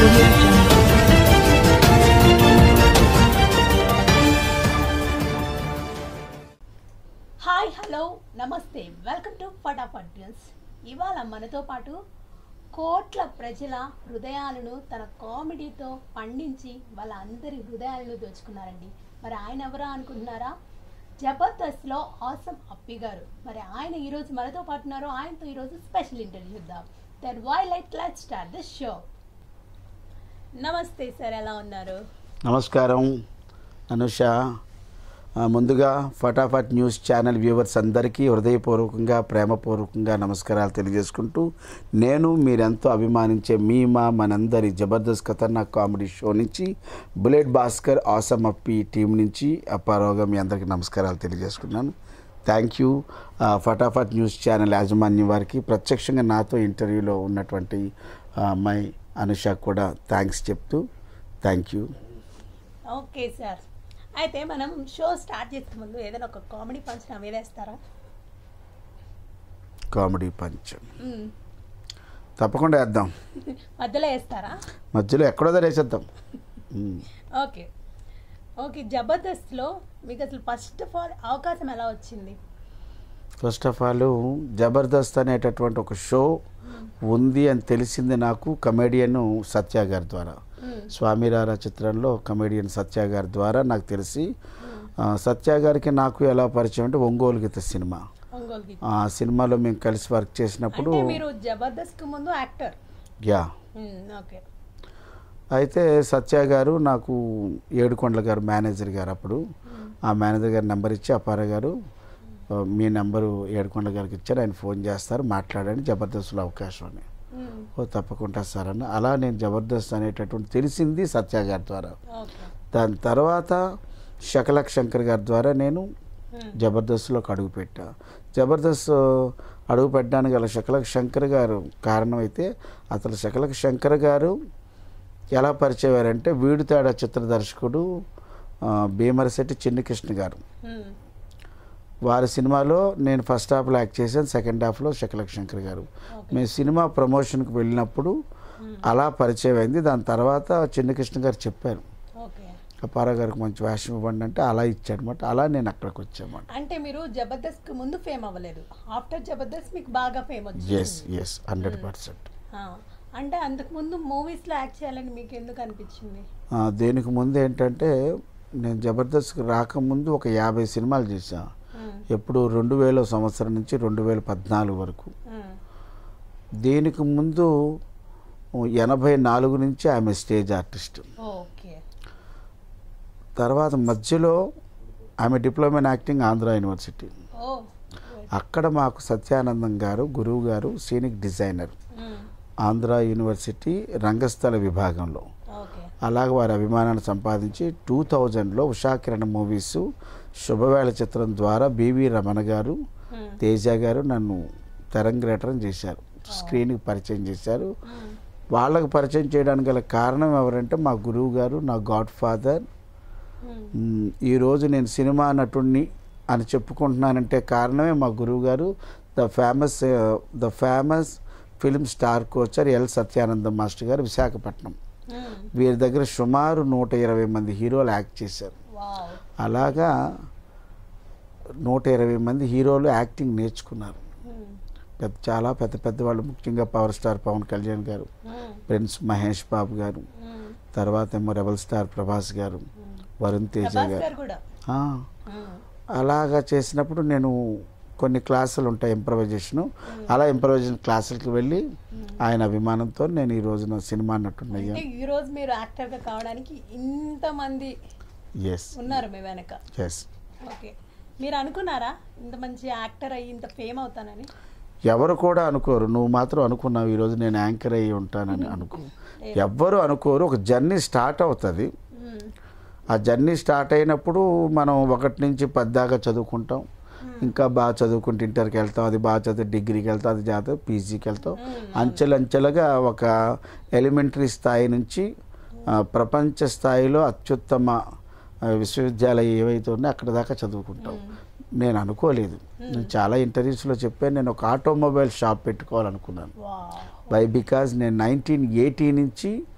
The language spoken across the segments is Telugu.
audio jungle. హాయ్ హలో నమస్తే వెల్కమ్ టు ఫటాఫట్ న్యూస్ ఇవాళ మనతో పాటు కోట్ల ప్రజల హృదయాలను తన కామెడీతో పండించి వాళ్ళ అందరి హృదయాలను దోచుకున్నారండి మరి ఆయన ఎవరా అనుకుంటున్నారా జబర్దస్త్లో ఆసం అప్పి గారు మరి ఆయన ఈరోజు మనతో పాటు ఉన్నారు ఆయనతో ఈరోజు స్పెషల్ ఇంటర్వ్యూ ఇద్దాం then why late let start this show నమస్తే సార్ ఎలా ఉన్నారు నమస్కారం అనుష ఆ, ముందుగా ఫటాఫట్ న్యూస్ ఛానల్ వ్యూవర్స్ అందరికీ హృదయపూర్వకంగా ప్రేమపూర్వకంగా నమస్కారాలు తెలియజేసుకుంటూ నేను మీరెంతో అభిమానించే మీ మా మనందరి జబర్దస్త్ ఖతర్నాక్ కామెడీ షో నుంచి bullet Bhaskar awesome Appi team నుంచి అప్పారావుగా మీ అందరికీ నమస్కారాలు తెలియజేసుకున్నాను థ్యాంక్ యూ ఆ, ఫటాఫట్ న్యూస్ ఛానల్ యాజమాన్యం వారికి ప్రత్యక్షంగా నాతో ఇంటర్వ్యూలో ఉన్నటువంటి ఆ, అమ్మాయి అనుష కూడా థ్యాంక్స్ చెప్తూ థ్యాంక్ యూ ఓకే సార్ అయితే మనం షో స్టార్ట్ చేసే ముందు ఏదైనా ఒక కామెడీ పంచ్ నా మీద వేస్తారా కామెడీ పంచ్ మ్మ్. తప్పకుండా వేద్దాం మధ్యలో వేస్తారా మధ్యలో ఎక్కడో దగ్గర వేసేద్దాం మ్మ్. ఓకే ఓకే జబర్దస్త్లో మీకు అసలు ఫస్ట్ ఆఫ్ ఆల్ అవకాశం ఎలా వచ్చింది ఫస్ట్ ఆఫ్ ఆల్ జబర్దస్త్ అనేటటువంటి ఒక షో ఉంది అని తెలిసింది నాకు కమెడియన్ సత్య గారి ద్వారా మ్మ్. స్వామిరారా చిత్రంలో కమెడియన్ సత్య గారి ద్వారా నాకు తెలిసి ఆ, సత్య గారికి నాకు ఎలా పరిచయం అంటే ఒంగోలు గీత సినిమా ఒంగోలు గీత. ఆ సినిమాలో మేము కలిసి వర్క్ చేసినప్పుడు అంటే మీరు జబర్దస్త్ ముందు యాక్టర్ యా ఓకే అయితే సత్య గారు నాకు ఏడుకొండల గారు మేనేజర్ గారు అప్పుడు ఆ మేనేజర్ గారి నెంబర్ ఇచ్చి అపార గారు ఆ, మీ నెంబరు ఏడుకొండల గారికి ఇచ్చారు ఆయన ఫోన్ చేస్తారు మాట్లాడని జబర్దస్త్లో అవకాశం అని మ్మ్. ఓ తప్పకుండా సార్ అని అలా నేను జబర్దస్త్ అనేటటువంటి తెలిసింది సత్య గారి ద్వారా ఓకే దాని తర్వాత శకలక్ శంకర్ గారి ద్వారా నేను మ్మ్. జబర్దస్త్లోకి అడుగు పెట్టా జబర్దస్త్ అడుగు పెట్టడానికి గల శకలక్ శంకర్ గారు కారణం అయితే అసలు శకలక్ శంకర్ గారు ఎలా పరిచయం అయ్యారంటే వీడు తేడా చిత్ర దర్శకుడు ఆ, భీమరశెట్టి చిన్నకృష్ణ గారు మ్మ్. వారి సినిమాలో నేను ఫస్ట్ హాఫ్లో యాక్ట్ చేశాను సెకండ్ హాఫ్లో శకలక్ శంకర్ గారు ఓకే. మేము సినిమా ప్రమోషన్కి వెళ్ళినప్పుడు అలా పరిచయం అయింది దాని తర్వాత చిన్నకృష్ణ గారు చెప్పారు ఓకే అపారా గారికి మంచి వేషం ఇవ్వండి అంటే అలా ఇచ్చాడనమాట అలా నేను అక్కడికి వచ్చామాట అంటే మీరు జబర్దస్త్ ముందు ఫేమ్ అవ్వలేదు ఆఫ్టర్ జబర్దస్త్ మీకు బాగా ఫేమ్ వచ్చింది ఎస్ ఎస్ హండ్రెడ్ పర్సెంట్ ఆ, అంటే అంతకు ముందు మూవీస్లో యాక్ట్ చేయాలని మీకు ఎందుకు అనిపించింది దీనికి ముందు ఏంటంటే నేను జబర్దస్త్కి రాకముందు ఒక యాభై సినిమాలు చేశాను మ్మ్. ఎప్పుడు రెండు వేల సంవత్సరం నుంచి రెండు వేల పద్నాలుగు వరకు మ్మ్. దీనికి ముందు ఎనభై నాలుగు నుంచి ఆమె స్టేజ్ ఆర్టిస్ట్ ఓకే తర్వాత మధ్యలో ఆమె diploma in acting Andhra university ఓ అక్కడ మాకు సత్యానందం గారు గురువు గారు సీనిక్ డిజైనర్ మ్మ్. ఆంధ్ర యూనివర్సిటీ రంగస్థల విభాగంలో ఓకే అలాగ వారి అభిమానాన్ని సంపాదించి టూ థౌజండ్లో ఉషాకిరణ్ మూవీస్ శుభవేళ చిత్రం ద్వారా బివి రమణ గారు మ్మ్. తేజ గారు నన్ను తెరంగేటం చేశారు స్క్రీన్కి పరిచయం చేశారు మ్మ్. వాళ్ళకు పరిచయం చేయడానికి గల కారణం ఎవరంటే మా గురువు గారు నా గాడ్ ఫాదర్ మ్మ్. మ్, ఈరోజు నేను సినిమా నటుడిని అని చెప్పుకుంటున్నానంటే కారణమే మా గురువు గారు the famous the famous film star coacher L Satyanandam master garu Visakhapatnam మ్మ్. వీరి దగ్గర సుమారు నూట ఇరవై మంది హీరోలు యాక్ట్ చేశారు వావ్ అలాగా నూట ఇరవై మంది హీరోలు యాక్టింగ్ నేర్చుకున్నారు మ్మ్. పెద్ద చాలా పెద్ద పెద్ద వాళ్ళు ముఖ్యంగా పవర్ స్టార్ పవన్ కళ్యాణ్ గారు మ్మ్. ప్రిన్స్ మహేష్ బాబు గారు మ్మ్. తర్వాత ఏమో రెబల్ స్టార్ ప్రభాస్ గారు వరుణ్ తేజ ప్రభాస్ గారు గారు కూడా ఆ, మ్మ్. అలాగా చేసినప్పుడు నేను కొన్ని క్లాసులు ఉంటాయి ఇంప్రవైజేషను అలా ఇంప్రవైజేషన్ క్లాసులకి వెళ్ళి ఆయన అభిమానంతో నేను ఈ రోజున సినిమా నటున్నయ్యా అంటే ఈ రోజు మీరు యాక్టర్ గా కావడానికి ఇంతమంది ఎస్ ఉన్నారు మీ వెనక ఎస్ ఓకే మీరు అనుకున్నారా ఇంత మంచి యాక్టర్ అయ్యి ఇంత ఫేమ్ అవుతానని ఎవరు కూడా అనుకోరు నువ్వు మాత్రం అనుకున్నావు ఈరోజు నేను యాంకర్ అయ్యి ఉంటానని అనుకో ఎవ్వరు అనుకోరు ఒక జర్నీ స్టార్ట్ అవుతుంది మ్మ్. ఆ జర్నీ స్టార్ట్ అయినప్పుడు మనం ఒకటి నుంచి పది దాకా చదువుకుంటాం ఇంకా బాగా చదువుకుంటే ఇంటర్కి వెళ్తాం అది బాగా చదివి డిగ్రీకి వెళ్తాం అది చదువు పీజీకి వెళ్తాం అంచెలంచెలుగా ఒక ఎలిమెంటరీ స్థాయి నుంచి ఆ, ప్రపంచ స్థాయిలో అత్యుత్తమ ఆ, విశ్వవిద్యాలయం ఏవైతే ఉన్నాయో అక్కడ దాకా చదువుకుంటాం నేను అనుకోలేదు నేను చాలా ఇంటర్వ్యూస్లో చెప్పాను నేను ఒక ఆటోమొబైల్ షాప్ పెట్టుకోవాలనుకున్నాను వావ్ బై బికాజ్ నేను నైన్టీన్ ఎయిటీ నుంచి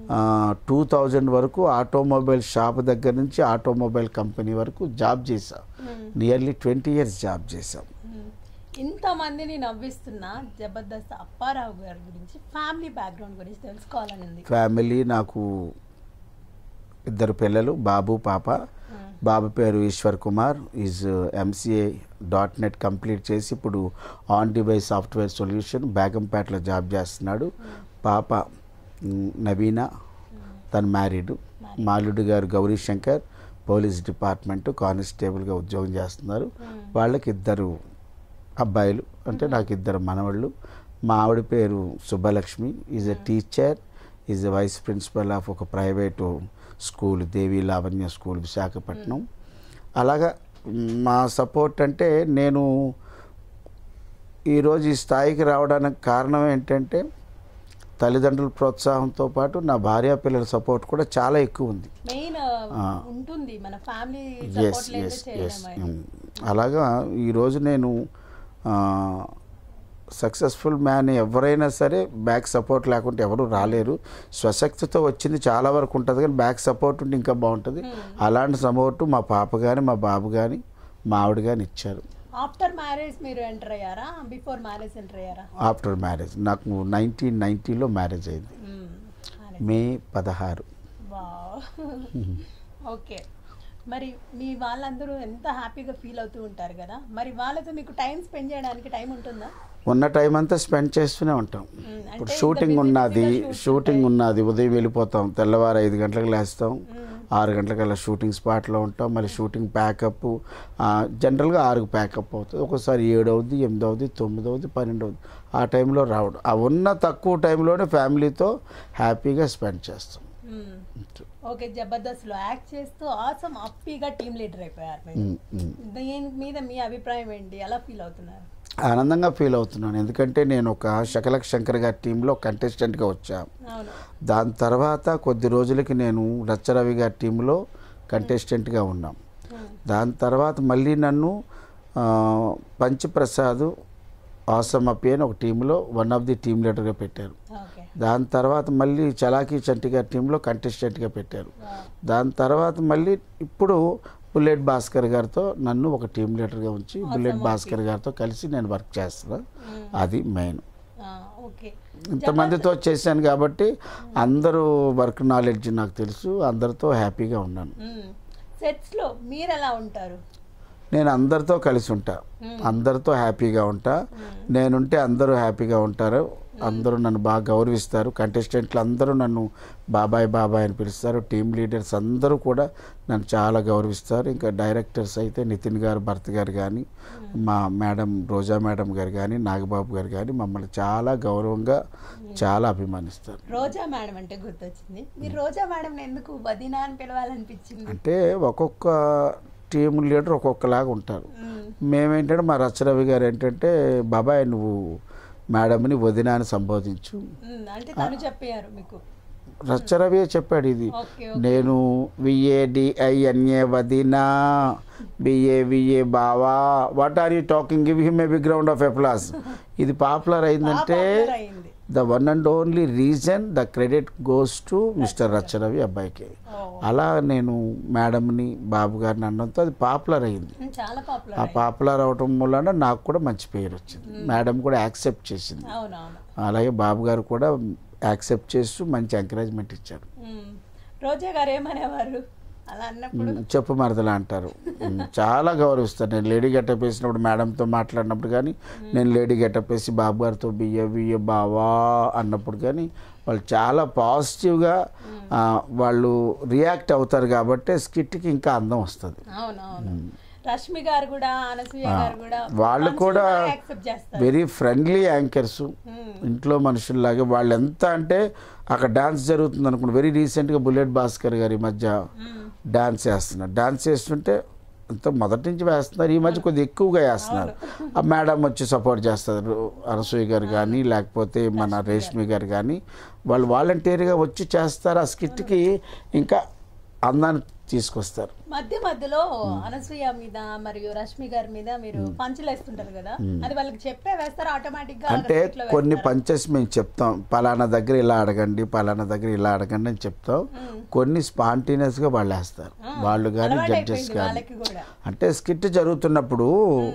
టూ థౌజండ్ వరకు ఆటోమొబైల్ షాప్ దగ్గర నుంచి ఆటోమొబైల్ కంపెనీ వరకు జాబ్ చేశాం మ్మ్. నియర్లీ ట్వంటీ ఇయర్స్ జాబ్ చేశాం మ్మ్. ఇంతమందిని నవ్విస్తున్న జబర్దస్త్ అప్పారావు గారి గురించి ఫ్యామిలీ బ్యాక్గ్రౌండ్ గురించి తెలుసుకోవాలని ఉంది ఫ్యామిలీ నాకు ఇద్దరు పిల్లలు బాబు పాప మ్మ్. బాబు పేరు Eshwar Kumar is MCA dot net complete చేసి ఇప్పుడు ఆన్ డివైస్ సాఫ్ట్వేర్ సొల్యూషన్ బేగంపేటలో జాబ్ చేస్తున్నాడు పాప మ్, నవీన తను మ్యారీడ్ మాలుడు గారు గౌరీ శంకర్ పోలీస్ డిపార్ట్మెంట్ కానిస్టేబుల్గా ఉద్యోగం చేస్తున్నారు వాళ్ళకి ఇద్దరు అబ్బాయిలు అంటే నాకు ఇద్దరు మనవళ్ళు మా ఆవిడ పేరు Subbalakshmi is a teacher is a vice principal of ఒక private school Devi Lavanya school Visakhapatnam అలాగా మా సపోర్ట్ అంటే నేను ఈరోజు ఈ స్థాయికి రావడానికి కారణం ఏంటంటే తల్లిదండ్రుల ప్రోత్సాహంతో పాటు నా భార్య పిల్లల సపోర్ట్ కూడా చాలా ఎక్కువ ఉంది మెయిన్ ఆ. ఉంటుంది మన ఫ్యామిలీ ఎస్ సపోర్ట్ లేదు ఎస్ ఎస్ చేయలేము అలాగా ఈరోజు నేను సక్సెస్ఫుల్ మ్యాన్ ఎవరైనా సరే బ్యాక్ సపోర్ట్ లేకుంటే ఎవరు రాలేరు స్వశక్తితో వచ్చింది చాలా వరకు ఉంటుంది కానీ బ్యాక్ సపోర్ట్ ఉంటే ఇంకా బాగుంటుంది అలాంటి సపోర్టు మా పాప కానీ మా బాబు కానీ మా ఆవిడ కానీ ఇచ్చారు ఆఫ్టర్ మ్యారేజ్ మీరు ఎంటర్ అయ్యారా బిఫోర్ మ్యారేజ్ ఎంటర్ అయ్యారా ఆఫ్టర్ మ్యారేజ్ నాకు నైన్టీన్ నైంటీలో మ్యారేజ్ అయింది మ్మ్. marriage. మే పదహారు వావ్ ఓకే మరి మీ వాళ్ళందరూ ఎంత హ్యాపీగా ఫీల్ అవుతూ ఉంటారు కదా మరి వాళ్ళతో మీకు టైం స్పెండ్ చేయడానికి టైం ఉంటుందా ఉన్న టైం అంతా స్పెండ్ చేస్తూనే ఉంటాం మ్మ్. ఇప్పుడు అంటే షూటింగ్ ఇంత busy ఉన్నది busy గా shoots షూటింగ్ ఉంటాయి. ఉన్నది ఉదయం వెళ్ళిపోతాం తెల్లవారు ఐదు గంటలకు లేస్తాం మ్మ్. ఆరు గంటలకల్లా షూటింగ్ స్పాట్లో ఉంటాం మళ్ళీ షూటింగ్ ప్యాకప్ జనరల్గా ఆరుకు ప్యాకప్ అవుతుంది ఒకసారి ఏడు అవుద్ది ఎనిమిది అవుద్ది తొమ్మిది అవుద్ది పన్నెండు అవుద్ది ఆ టైంలో రావడం ఆ ఉన్న తక్కువ టైంలోనే ఫ్యామిలీతో హ్యాపీగా స్పెండ్ చేస్తాం మ్మ్. ఓకే జబర్దస్త్ లో యాక్ట్ చేస్తూ ఆసమ్ అప్పీగా టీమ్ లీడర్ అయిపోయారు మీరు ఉమ్, ఉమ్. దీని మీద మీ అభిప్రాయం ఏంటి ఎలా ఫీల్ అవుతున్నారు ఆనందంగా ఫీల్ అవుతున్నాను ఎందుకంటే నేను ఒక శకలక్ శంకర్ గారి టీంలో కంటెస్టెంట్గా వచ్చాను అవును దాని తర్వాత కొద్ది రోజులకి నేను రచ్చరవి గారి టీంలో కంటెస్టెంట్గా ఉన్నాం మ్మ్. దాని తర్వాత మళ్ళీ నన్ను ఆ, పంచప్రసాద్ ఆసమ్ అప్పి అని ఒక టీంలో వన్ ఆఫ్ ది టీమ్ లీడర్గా పెట్టారు ఓకే దాని తర్వాత మళ్ళీ చలాకీ చంటి గారి టీంలో కంటెస్టెంట్గా పెట్టారు వావ్. దాని తర్వాత మళ్ళీ ఇప్పుడు బుల్లెట్ భాస్కర్ గారితో నన్ను ఒక టీం లీడర్గా ఉంచి బుల్లెట్ భాస్కర్ గారితో కలిసి నేను వర్క్ చేస్తున్నాను మ్మ్. అది మెయిన్ ఆ, ఓకే ఇంతమందితో చేశాను కాబట్టి అందరూ వర్క్ నాలెడ్జ్ నాకు తెలుసు అందరితో హ్యాపీగా ఉన్నాను మ్మ్. సెట్స్ లో మీరు ఎలా ఉంటారు నేను అందరితో కలిసి ఉంటా మ్మ్. అందరితో హ్యాపీగా ఉంటా మ్మ్. నేనుంటే అందరూ హ్యాపీగా ఉంటారు అందరూ నన్ను బాగా గౌరవిస్తారు కంటెస్టెంట్లు అందరూ నన్ను బాబాయ్ బాబాయ్ అని పిలుస్తారు టీమ్ లీడర్స్ అందరూ కూడా నన్ను చాలా గౌరవిస్తారు ఇంకా డైరెక్టర్స్ అయితే నితిన్ గారు భర్త గారు కానీ మా మేడం రోజా మేడం గారు కానీ నాగబాబు గారు కానీ మమ్మల్ని చాలా గౌరవంగా చాలా అభిమానిస్తారు రోజా మేడం అంటే గుర్తొచ్చింది మీరు రోజా మేడం ఎందుకు వదినా అని పిలవాలనిపించింది అంటే ఒక్కొక్క టీం లీడర్ ఒక్కొక్కలాగా ఉంటారు మ్మ్. మేమేంటంటే మా రచ్చరవి గారు ఏంటంటే బాబాయ్ నువ్వు మేడంని వదిన అని సంబోధించు మ్మ్. అంటే తను చెప్పారు మీకు రచ్చరవియే చెప్పాడు ఇది ఓకే నేను విఏడిఐఎన్ఏ వదినా బిఏ విఏ బావా what are you talking give him a big ground of applause ఇది పాపులర్ అయిందంటే పాపులర్ అయింది the one and only reason the credit goes to mister Racha Ravi అబ్బాయికి ఓ. అలా నేను మేడంని బాబు గారిని అనడంతో అది పాపులర్ అయింది మ్మ్. చాలా పాపులర్ ఆ పాపులర్ అవటం వలన నాకు కూడా మంచి పేరు వచ్చింది మేడం కూడా యాక్సెప్ట్ చేసింది అవునవును అలాగే బాబు గారు కూడా యాక్సెప్ట్ చేస్తూ మంచి ఎంకరేజ్మెంట్ ఇచ్చారు మ్మ్. రోజా గారు ఏమనేవారు అలా అన్నప్పుడు ఉమ్, చెప్పు మరదలా అంటారు ఉమ్, చాలా గౌరవిస్తారు నేను లేడీ గెటప్ వేసినప్పుడు మేడంతో మాట్లాడినప్పుడు కానీ నేను లేడీ గెటప్ వేసి బాబు గారితో బియ్య బియ్య బావా అన్నప్పుడు కానీ వాళ్ళు చాలా పాజిటివ్గా ఆ, వాళ్ళు రియాక్ట్ అవుతారు కాబట్టి స్కిట్కి ఇంకా అందం వస్తుంది అవునవును రష్మి గారు కూడా అనసూయ గారు కూడా వాళ్ళు కూడా యాక్సెప్ట్ చేస్తారు వెరీ ఫ్రెండ్లీ యాంకర్స్ మ్మ్. ఇంట్లో మనుషుల్లాగే వాళ్ళు ఎంత అంటే అక్కడ డాన్స్ జరుగుతుంది అనుకోండి వెరీ రీసెంట్గా బుల్లెట్ భాస్కర్ గారి ఈ మధ్య మ్మ్. డాన్స్ చేస్తున్నారు డాన్స్ చేస్తుంటే అంత మొదటి నుంచి వేస్తున్నారు ఈ మధ్య కొద్దిగా ఎక్కువగా వేస్తున్నారు ఆ మేడం వచ్చి సపోర్ట్ చేస్తారు అనసూయ గారు కానీ లేకపోతే మన రేష్మి గారు కానీ వాళ్ళు వాలంటీర్గా వచ్చి చేస్తారు ఆ స్కిట్కి ఇంకా అందాన్ని తీసుకొస్తారు మధ్య మధ్యలో అనసూయ మీద మరియు రష్మి గారి మీద మీరు పంచులు వేస్తుంటారు కదా అది వాళ్ళకి చెప్పే వేస్తారు ఆటోమేటిక్ గా అంటే script లో కొన్ని వేస్తారా? పంచెస్ మేము చెప్తాం పలానా దగ్గర ఇలా అడగండి పలానా దగ్గర ఇలా అడగండి అని చెప్తాం మ్మ్. కొన్ని స్పాంటేనియస్గా వాళ్ళు వేస్తారు ఆ, వాళ్ళు కానీ అలవాటు జడ్జెస్ అయిపోయింది కానీ వాళ్ళకి కూడా అంటే స్కిట్ జరుగుతున్నప్పుడు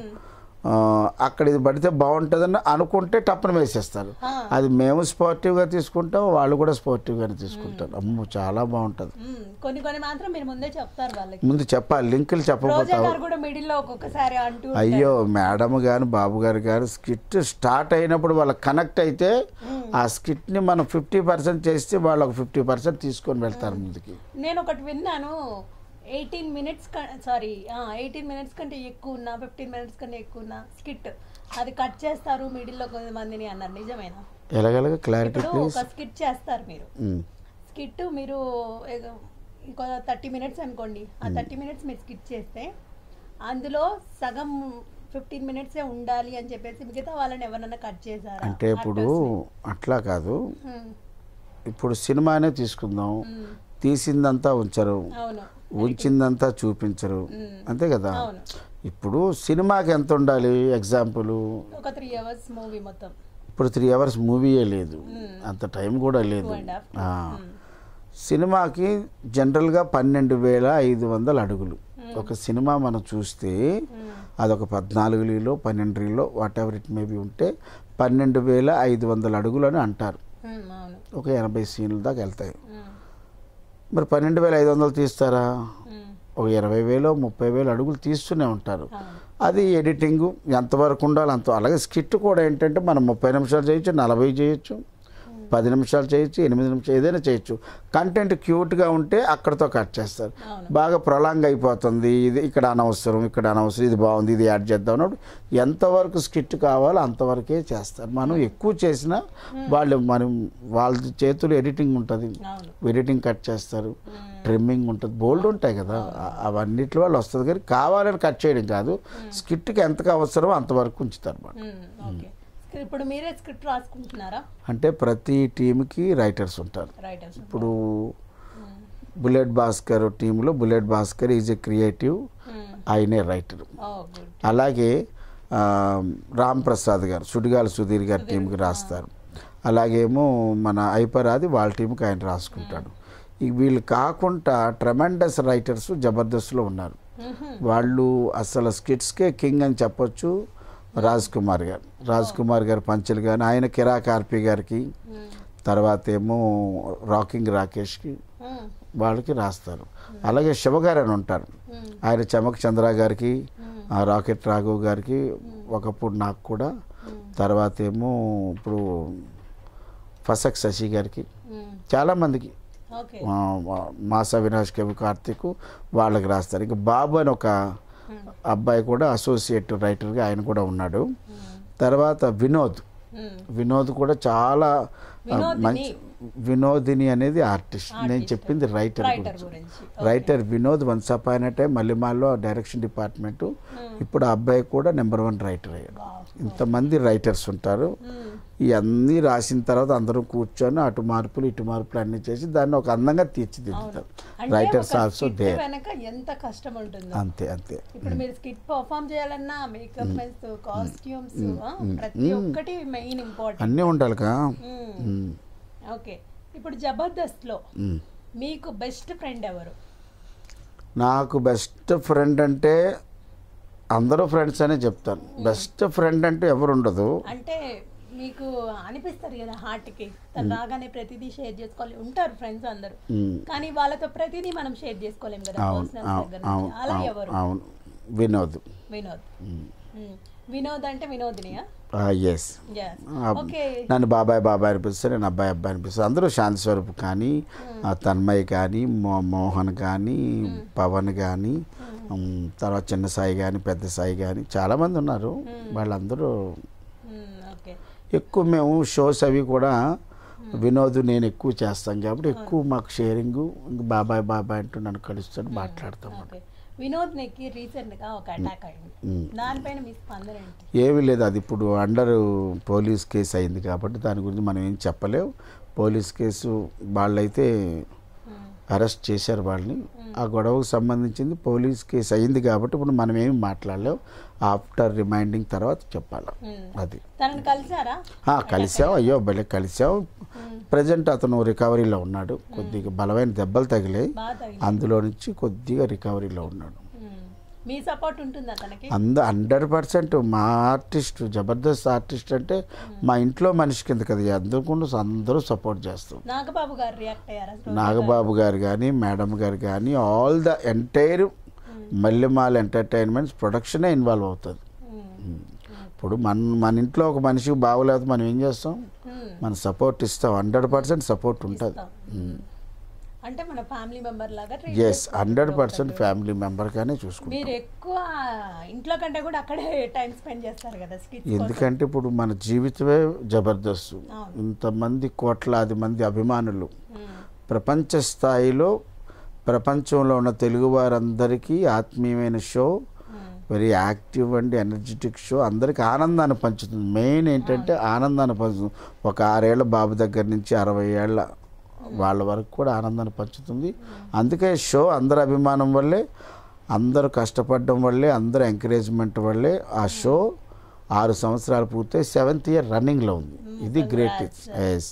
ఆ, అక్కడ ఇది పడితే బాగుంటుందని అనుకుంటే టప్పన వేసేస్తారు ఆ. అది మేము స్పోర్టివ్గా తీసుకుంటాం వాళ్ళు కూడా స్పోర్టివ్గానే తీసుకుంటారు అమ్మో చాలా బాగుంటుంది మ్మ్. కొన్ని కొన్ని మాత్రం మీరు ముందే చెప్తారు వాళ్ళకి ముందు చెప్పాలి లింకులు రోజా చెప్పకపోతావు గారు కూడా మిడిల్ లో ఒక్కొక్కసారి అంటూ అయ్యో మేడం గారు బాబు గారు గారు స్కిట్ స్టార్ట్ అయినప్పుడు వాళ్ళకి కనెక్ట్ అయితే ఆ స్కిట్ని మనం ఫిఫ్టీ పర్సెంట్ చేస్తే వాళ్ళు ఒక ఫిఫ్టీ పర్సెంట్ తీసుకొని వెళ్తారు ముందుకి నేను ఒకటి విన్నాను eighteen minutes sorry eighteen minutes కంటే ఎక్కువ ఉన్నా ఫిఫ్టీన్ మినిట్స్ కంటే ఎక్కువ ఉన్నా స్కిట్ అది కట్ చేస్తారు మిడిల్లో కొంతమందిని అన్నారు నిజమేనా ఎలాగెలాగ క్లారిటీ ఇప్పుడు ప్లీజ్ ఒక స్కిట్ చేస్తారు మీరు స్కిట్ మీరు ఏగ- ఇంకో థర్టీ మినిట్స్ అనుకోండి ఆ థర్టీ మినిట్స్ మీరు స్కిట్ చేస్తే అందులో సగం ఫిఫ్టీన్ మినిట్సే ఉండాలి అని చెప్పేసి మిగతా వాళ్ళని ఎవరన్నా కట్ చేశారా అంటే ఇప్పుడు అట్లా కాదు ఉమ్, ఇప్పుడు సినిమానే తీసుకుందాం ఉమ్, తీసిందంతా ఉంచరు అవును ఉంచిందంతా చూపించరు మ్మ్. అంతే కదా అవును ఇప్పుడు సినిమాకి ఎంత ఉండాలి ఎగ్జాంపుల్ ఒక త్రీ అవర్స్ మూవీ మొత్తం ఇప్పుడు త్రీ అవర్స్ మూవీయే లేదు మ్మ్. అంత టైం కూడా టూ లేదు అండ్ హాఫ్ ఆ. సినిమాకి జనరల్గా పన్నెండు వేల ఐదు వందల అడుగులు ఒక సినిమా మనం చూస్తే అదొక పద్నాలుగు రీలో పన్నెండు రీలో వాట్ ఎవర్ ఇట్ మేబీ ఉంటే పన్నెండు వేల ఐదు వందల అడుగులు అని అంటారు అవును ఒక ఎనభై సీన్ల దాకా వెళ్తాయి ఉమ్, మరి పన్నెండు వేల ఐదు వందలు తీస్తారా ఉమ్, ఒక ఇరవై వేలు ముప్పై వేలు అడుగులు తీస్తూనే ఉంటారు అవును అది ఎడిటింగ్ ఎంతవరకు ఉండాలి అంత అలాగే స్కిట్ కూడా ఏంటంటే మనం ముప్పై నిమిషాలు చేయొచ్చు నలభై చేయొచ్చు పది నిమిషాలు చేయొచ్చు ఎనిమిది నిమిషాలు ఏదైనా చేయొచ్చు కంటెంట్ క్యూట్గా ఉంటే అక్కడతో కట్ చేస్తారు అవును బాగా ప్రొలాంగ్ అయిపోతుంది ఇది ఇక్కడ అనవసరం ఇక్కడ అనవసరం ఇది బాగుంది ఇది యాడ్ చేద్దాం అన్నప్పుడు ఎంతవరకు స్కిట్ కావాలో అంతవరకే చేస్తారు మనం ఎక్కువ చేసినా వాళ్ళు మనం వాళ్ళ చేతులు ఎడిటింగ్ ఉంటుంది అవును ఎడిటింగ్ కట్ చేస్తారు ఉమ్, ట్రిమ్మింగ్ ఉంటుంది బోల్డ్ ఉంటాయి కదా ఆ- అవన్నిటి వల్ల వస్తుంది కానీ కావాలని కట్ చేయడం కాదు స్కిట్కి ఎంతకు అవసరమో అంతవరకు ఉంచుతారు అన్నమాట ఉమ్, ఓకే ఇప్పుడు మీరే స్క్రిప్ట్ రాసుకుంటున్నారా అంటే ప్రతి టీంకి రైటర్స్ ఉంటారు రైటర్స్ ఇప్పుడు బుల్లెట్ భాస్కర్ టీంలో bullet Bhaskar is a creative ఆయనే రైటర్ ఓ గుడ్ అలాగే ఆ, రామ్ ప్రసాద్ గారు సుడిగాలి సుధీర్ గారి టీంకి రాస్తారు అలాగేమో మన ఐపరాది వాళ్ళ టీంకి ఆయన రాసుకుంటాడు ఈ వీళ్ళు కాకుండా ట్రమెండస్ రైటర్స్ జబర్దస్త్లో ఉన్నారు వాళ్ళు అసలు స్కిట్స్కే కింగ్ అని చెప్పొచ్చు రాజ్ కుమార్ గారు రాజ్ కుమార్ గారు పంచులు కానీ ఆయన కిరా కార్పి గారికి తర్వాత ఏమో రాకింగ్ రాకేష్కి వాళ్ళకి రాస్తారు అలాగే శివగారు అని ఉంటారు ఆయన చమక్ చంద్ర గారికి ఆ రాకెట్ రాఘవ్ గారికి ఒకప్పుడు నాకు కూడా తర్వాత ఏమో ఇప్పుడు ఫసక్ శశి గారికి చాలామందికి ఓకే ఆ, మాస వినాష్ కవి కార్తిక్ వాళ్ళకి రాస్తారు ఇంకా బాబు అని ఒక అబ్బాయి కూడా అసోసియేట్ రైటర్గా ఆయన కూడా ఉన్నాడు తర్వాత వినోద్ వినోద్ కూడా చాలా ఆ, వినోదిని. మంచి వినోదిని అనేది ఆర్టిస్ట్ నేను Artist. చెప్పింది రైటర్ రైటర్ గురించి గురించి writer Vinod once upon a time మల్లిమాల్లో డైరెక్షన్ డిపార్ట్మెంటు ఇప్పుడు ఆ అబ్బాయి కూడా నెంబర్ వన్ రైటర్ అయ్యాడు వావ్. ఇంతమంది రైటర్స్ ఉంటారు మ్మ్. ఇవన్నీ రాసిన తర్వాత అందరూ కూర్చొని అటు మార్పులు ఇటు మార్పులు అన్నీ చేసి దాన్ని ఒక అందంగా తీర్చిదిద్దుతారు అంటే రైటర్స్ ఒక ఆల్సో skit దేర్ వెనక ఎంత కష్టం ఉంటుందో అంతే అంతే ఇప్పుడు మీరు స్కిట్ పర్ఫామ్ చేయాలన్నా మేకప్ మెన్స్ కాస్ట్యూమ్స్ ప్రతి ఒక్కటి మెయిన్ ఇంపార్టెంట్ అన్నీ ఉండాలిగా ఓకే ఇప్పుడు జబర్దస్త్ లో మీకు బెస్ట్ ఫ్రెండ్ ఎవరు నాకు బెస్ట్ ఫ్రెండ్ అంటే అందరూ ఫ్రెండ్స్ అనే చెప్తాను బెస్ట్ ఫ్రెండ్ అంటే ఎవరు ఉండదు అంటే మీకు అనిపిస్తారు కదా హార్ట్ కి తను రాగానే ప్రతిదీ షేర్ చేసుకోవాలి ఉంటారు ఫ్రెండ్స్ అందరూ మ్. కానీ వాళ్ళతో ప్రతిదీ మనం షేర్ చేసుకోలేం కదా అవును పర్సనల్ అవును దగ్గర అవును నుంచి అలా అవును, ఎవరు అవును వినోద్ వినోద్ మ్. వినోద్ అంటే వినోదినియా ఎస్ Yes. ఓకే నన్ను బాబాయ్ బాబాయ్ అనిపిస్తే నేను అబ్బాయి అబ్బాయి అనిపిస్తుంది అందరూ శాంతి స్వరూప్ కానీ ఆ తన్మయ్ కానీ మో మోహన్ కానీ పవన్ కానీ ఉమ్, తర్వాత చిన్న సాయి కానీ పెద్ద సాయి కానీ చాలామంది ఉన్నారు వాళ్ళందరూ మ్, ఓకే ఎక్కువ మేము షోస్ అవి కూడా వినోద్ నేను ఎక్కువ చేస్తాం కాబట్టి ఎక్కువ మాకు షేరింగ్ బాబాయ్ బాబాయ్ అంటూ నన్ను కలుస్తాడు మాట్లాడతాం ఓకే వినోద్ నెక్కి రీసెంట్ గా ఒక అటాక్ అయింది మ్. దానిపైన మీ స్పందన ఏంటి ఏమీ లేదు అది ఇప్పుడు అండర్ పోలీస్ కేసు అయింది కాబట్టి దాని గురించి మనం ఏం చెప్పలేం పోలీస్ కేసు వాళ్ళైతే మ్, అరెస్ట్ చేశారు వాళ్ళని ఆ గొడవకు సంబంధించింది పోలీస్ కేసు అయింది కాబట్టి ఇప్పుడు మనం ఏమి మాట్లాడలేం ఆఫ్టర్ రిమైండింగ్ తర్వాత చెప్పాలి ఉమ్. అది తనని కలిసారా ఆ, కలిసాం అయ్యో భలే కలిసాం ప్రజెంట్ అతను రికవరీలో ఉన్నాడు కొద్దిగా బలమైన దెబ్బలు తగిలాయి బాగా తగిలి అందులో నుంచి కొద్దిగా రికవరీలో ఉన్నాడు ఉమ్. మీ సపోర్ట్ ఉంటుందా తనకి అంద హండ్రెడ్ పర్సెంట్ మా ఆర్టిస్ట్ జబర్దస్త్ ఆర్టిస్ట్ అంటే మా ఇంట్లో మనిషి కింద కదా అందరికీ అందరూ సపోర్ట్ చేస్తాం నాగబాబు గారు రియాక్ట్ అయ్యారా రోజా నాగబాబు గారు కానీ మేడం గారు కానీ all the entire Mallemala entertainments ప్రొడక్షనే ఇన్వాల్వ్ అవుతుంది ఉమ్. ఇప్పుడు మన మన ఇంట్లో ఒక మనిషికి బాగోలేదు మనం ఏం చేస్తాం ఉమ్. మన సపోర్ట్ ఇస్తాం హండ్రెడ్ పర్సెంట్ సపోర్ట్ ఉంటుంది ఇస్తాం. అంటే మన ఫ్యామిలీ మెంబర్ లాగా treat ఎస్ చేసుకుంటారు హండ్రెడ్ ఒకరిని. పర్సెంట్ ఫ్యామిలీ మెంబర్గానే చూసుకుంటాం మీరు ఎక్కువ ఇంట్లో కంటే కూడా అక్కడే టైం స్పెండ్ చేస్తారు కదా స్కిట్స్ ఎందుకంటే ఇప్పుడు మన జీవితమే జబర్దస్త్ అవును. ఇంతమంది కోట్లాది మంది అభిమానులు ప్రపంచ స్థాయిలో ప్రపంచంలో ఉన్న తెలుగు వారందరికీ ఆత్మీయమైన show very active and energetic show అందరికి ఆనందాన్ని పంచుతుంది మెయిన్ ఏంటంటే ఆనందాన్ని పంచుతుంది ఒక ఆరేళ్ల బాబు దగ్గర నుంచి అరవై ఏళ్ళ వాళ్ళ వరకు కూడా ఆనందాన్ని పంచుతుంది అందుకే షో అందరి అభిమానం వల్లే అందరూ కష్టపడడం వల్లే అందరు ఎంకరేజ్మెంట్ వల్లే ఆ షో ఆరు సంవత్సరాలు పూర్తయి సెవెంత్ ఇయర్ రన్నింగ్లో ఉంది ఇది గ్రేట్ ఎస్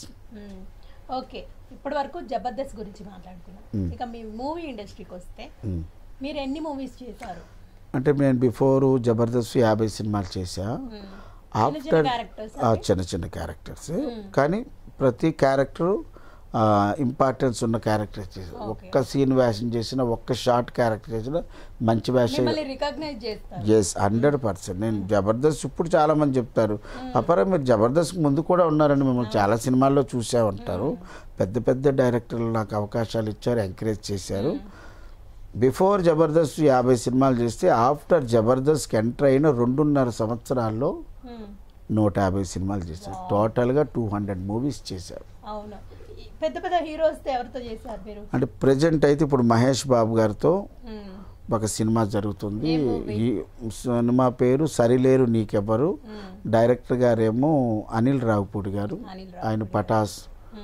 ఓకే ఇప్పటి వరకు జబర్దస్త్ గురించి మాట్లాడుకున్నాం ఇక మీ మూవీ ఇండస్ట్రీకి వస్తే మీరు ఎన్ని మూవీస్ చేశారు అంటే నేను బిఫోర్ జబర్దస్త్ యాభై సినిమాలు చేశా మ్మ్. ఆఫ్టర్ characters చిన్న చిన్న క్యారెక్టర్స్ కానీ ప్రతి క్యారెక్టర్ ఇంపార్టెన్స్ ఉన్న క్యారెక్టర్ చేసిన ఒక్క సీన్ వేషం చేసిన ఒక్క షార్ట్ క్యారెక్టర్ చేసిన మంచి వేషం మిమ్మల్ని రికగ్నైజ్ చేస్తారు ఎస్ హండ్రెడ్ పర్సెంట్ నేను జబర్దస్త్ ఇప్పుడు చాలా మంది చెప్తారు అపరా మీరు జబర్దస్త్ ముందు కూడా ఉన్నారని మిమ్మల్ని చాలా సినిమాల్లో చూసే ఉంటారు పెద్ద పెద్ద డైరెక్టర్లు నాకు అవకాశాలు ఇచ్చారు ఎంకరేజ్ చేశారు బిఫోర్ జబర్దస్త్ యాభై సినిమాలు చేస్తే ఆఫ్టర్ జబర్దస్త్కి ఎంటర్ అయిన రెండున్నర సంవత్సరాల్లో మ్మ్. నూట యాభై సినిమాలు చేశారు టోటల్గా టూ హండ్రెడ్ మూవీస్ చేశారు అవును ఈ పెద్ద పెద్ద హీరోస్ ఎవరితో చేశారు మీరు అంటే ప్రజెంట్ అయితే ఇప్పుడు మహేష్ బాబు గారితో మ్మ్. ఒక సినిమా జరుగుతుంది ఏ movie? ఈ సినిమా పేరు సరిలేరు నీకెవరు మ్మ్. డైరెక్టర్ గారేమో అనిల్ రావుపూడి గారు అనిల్ ఆయన పటాస్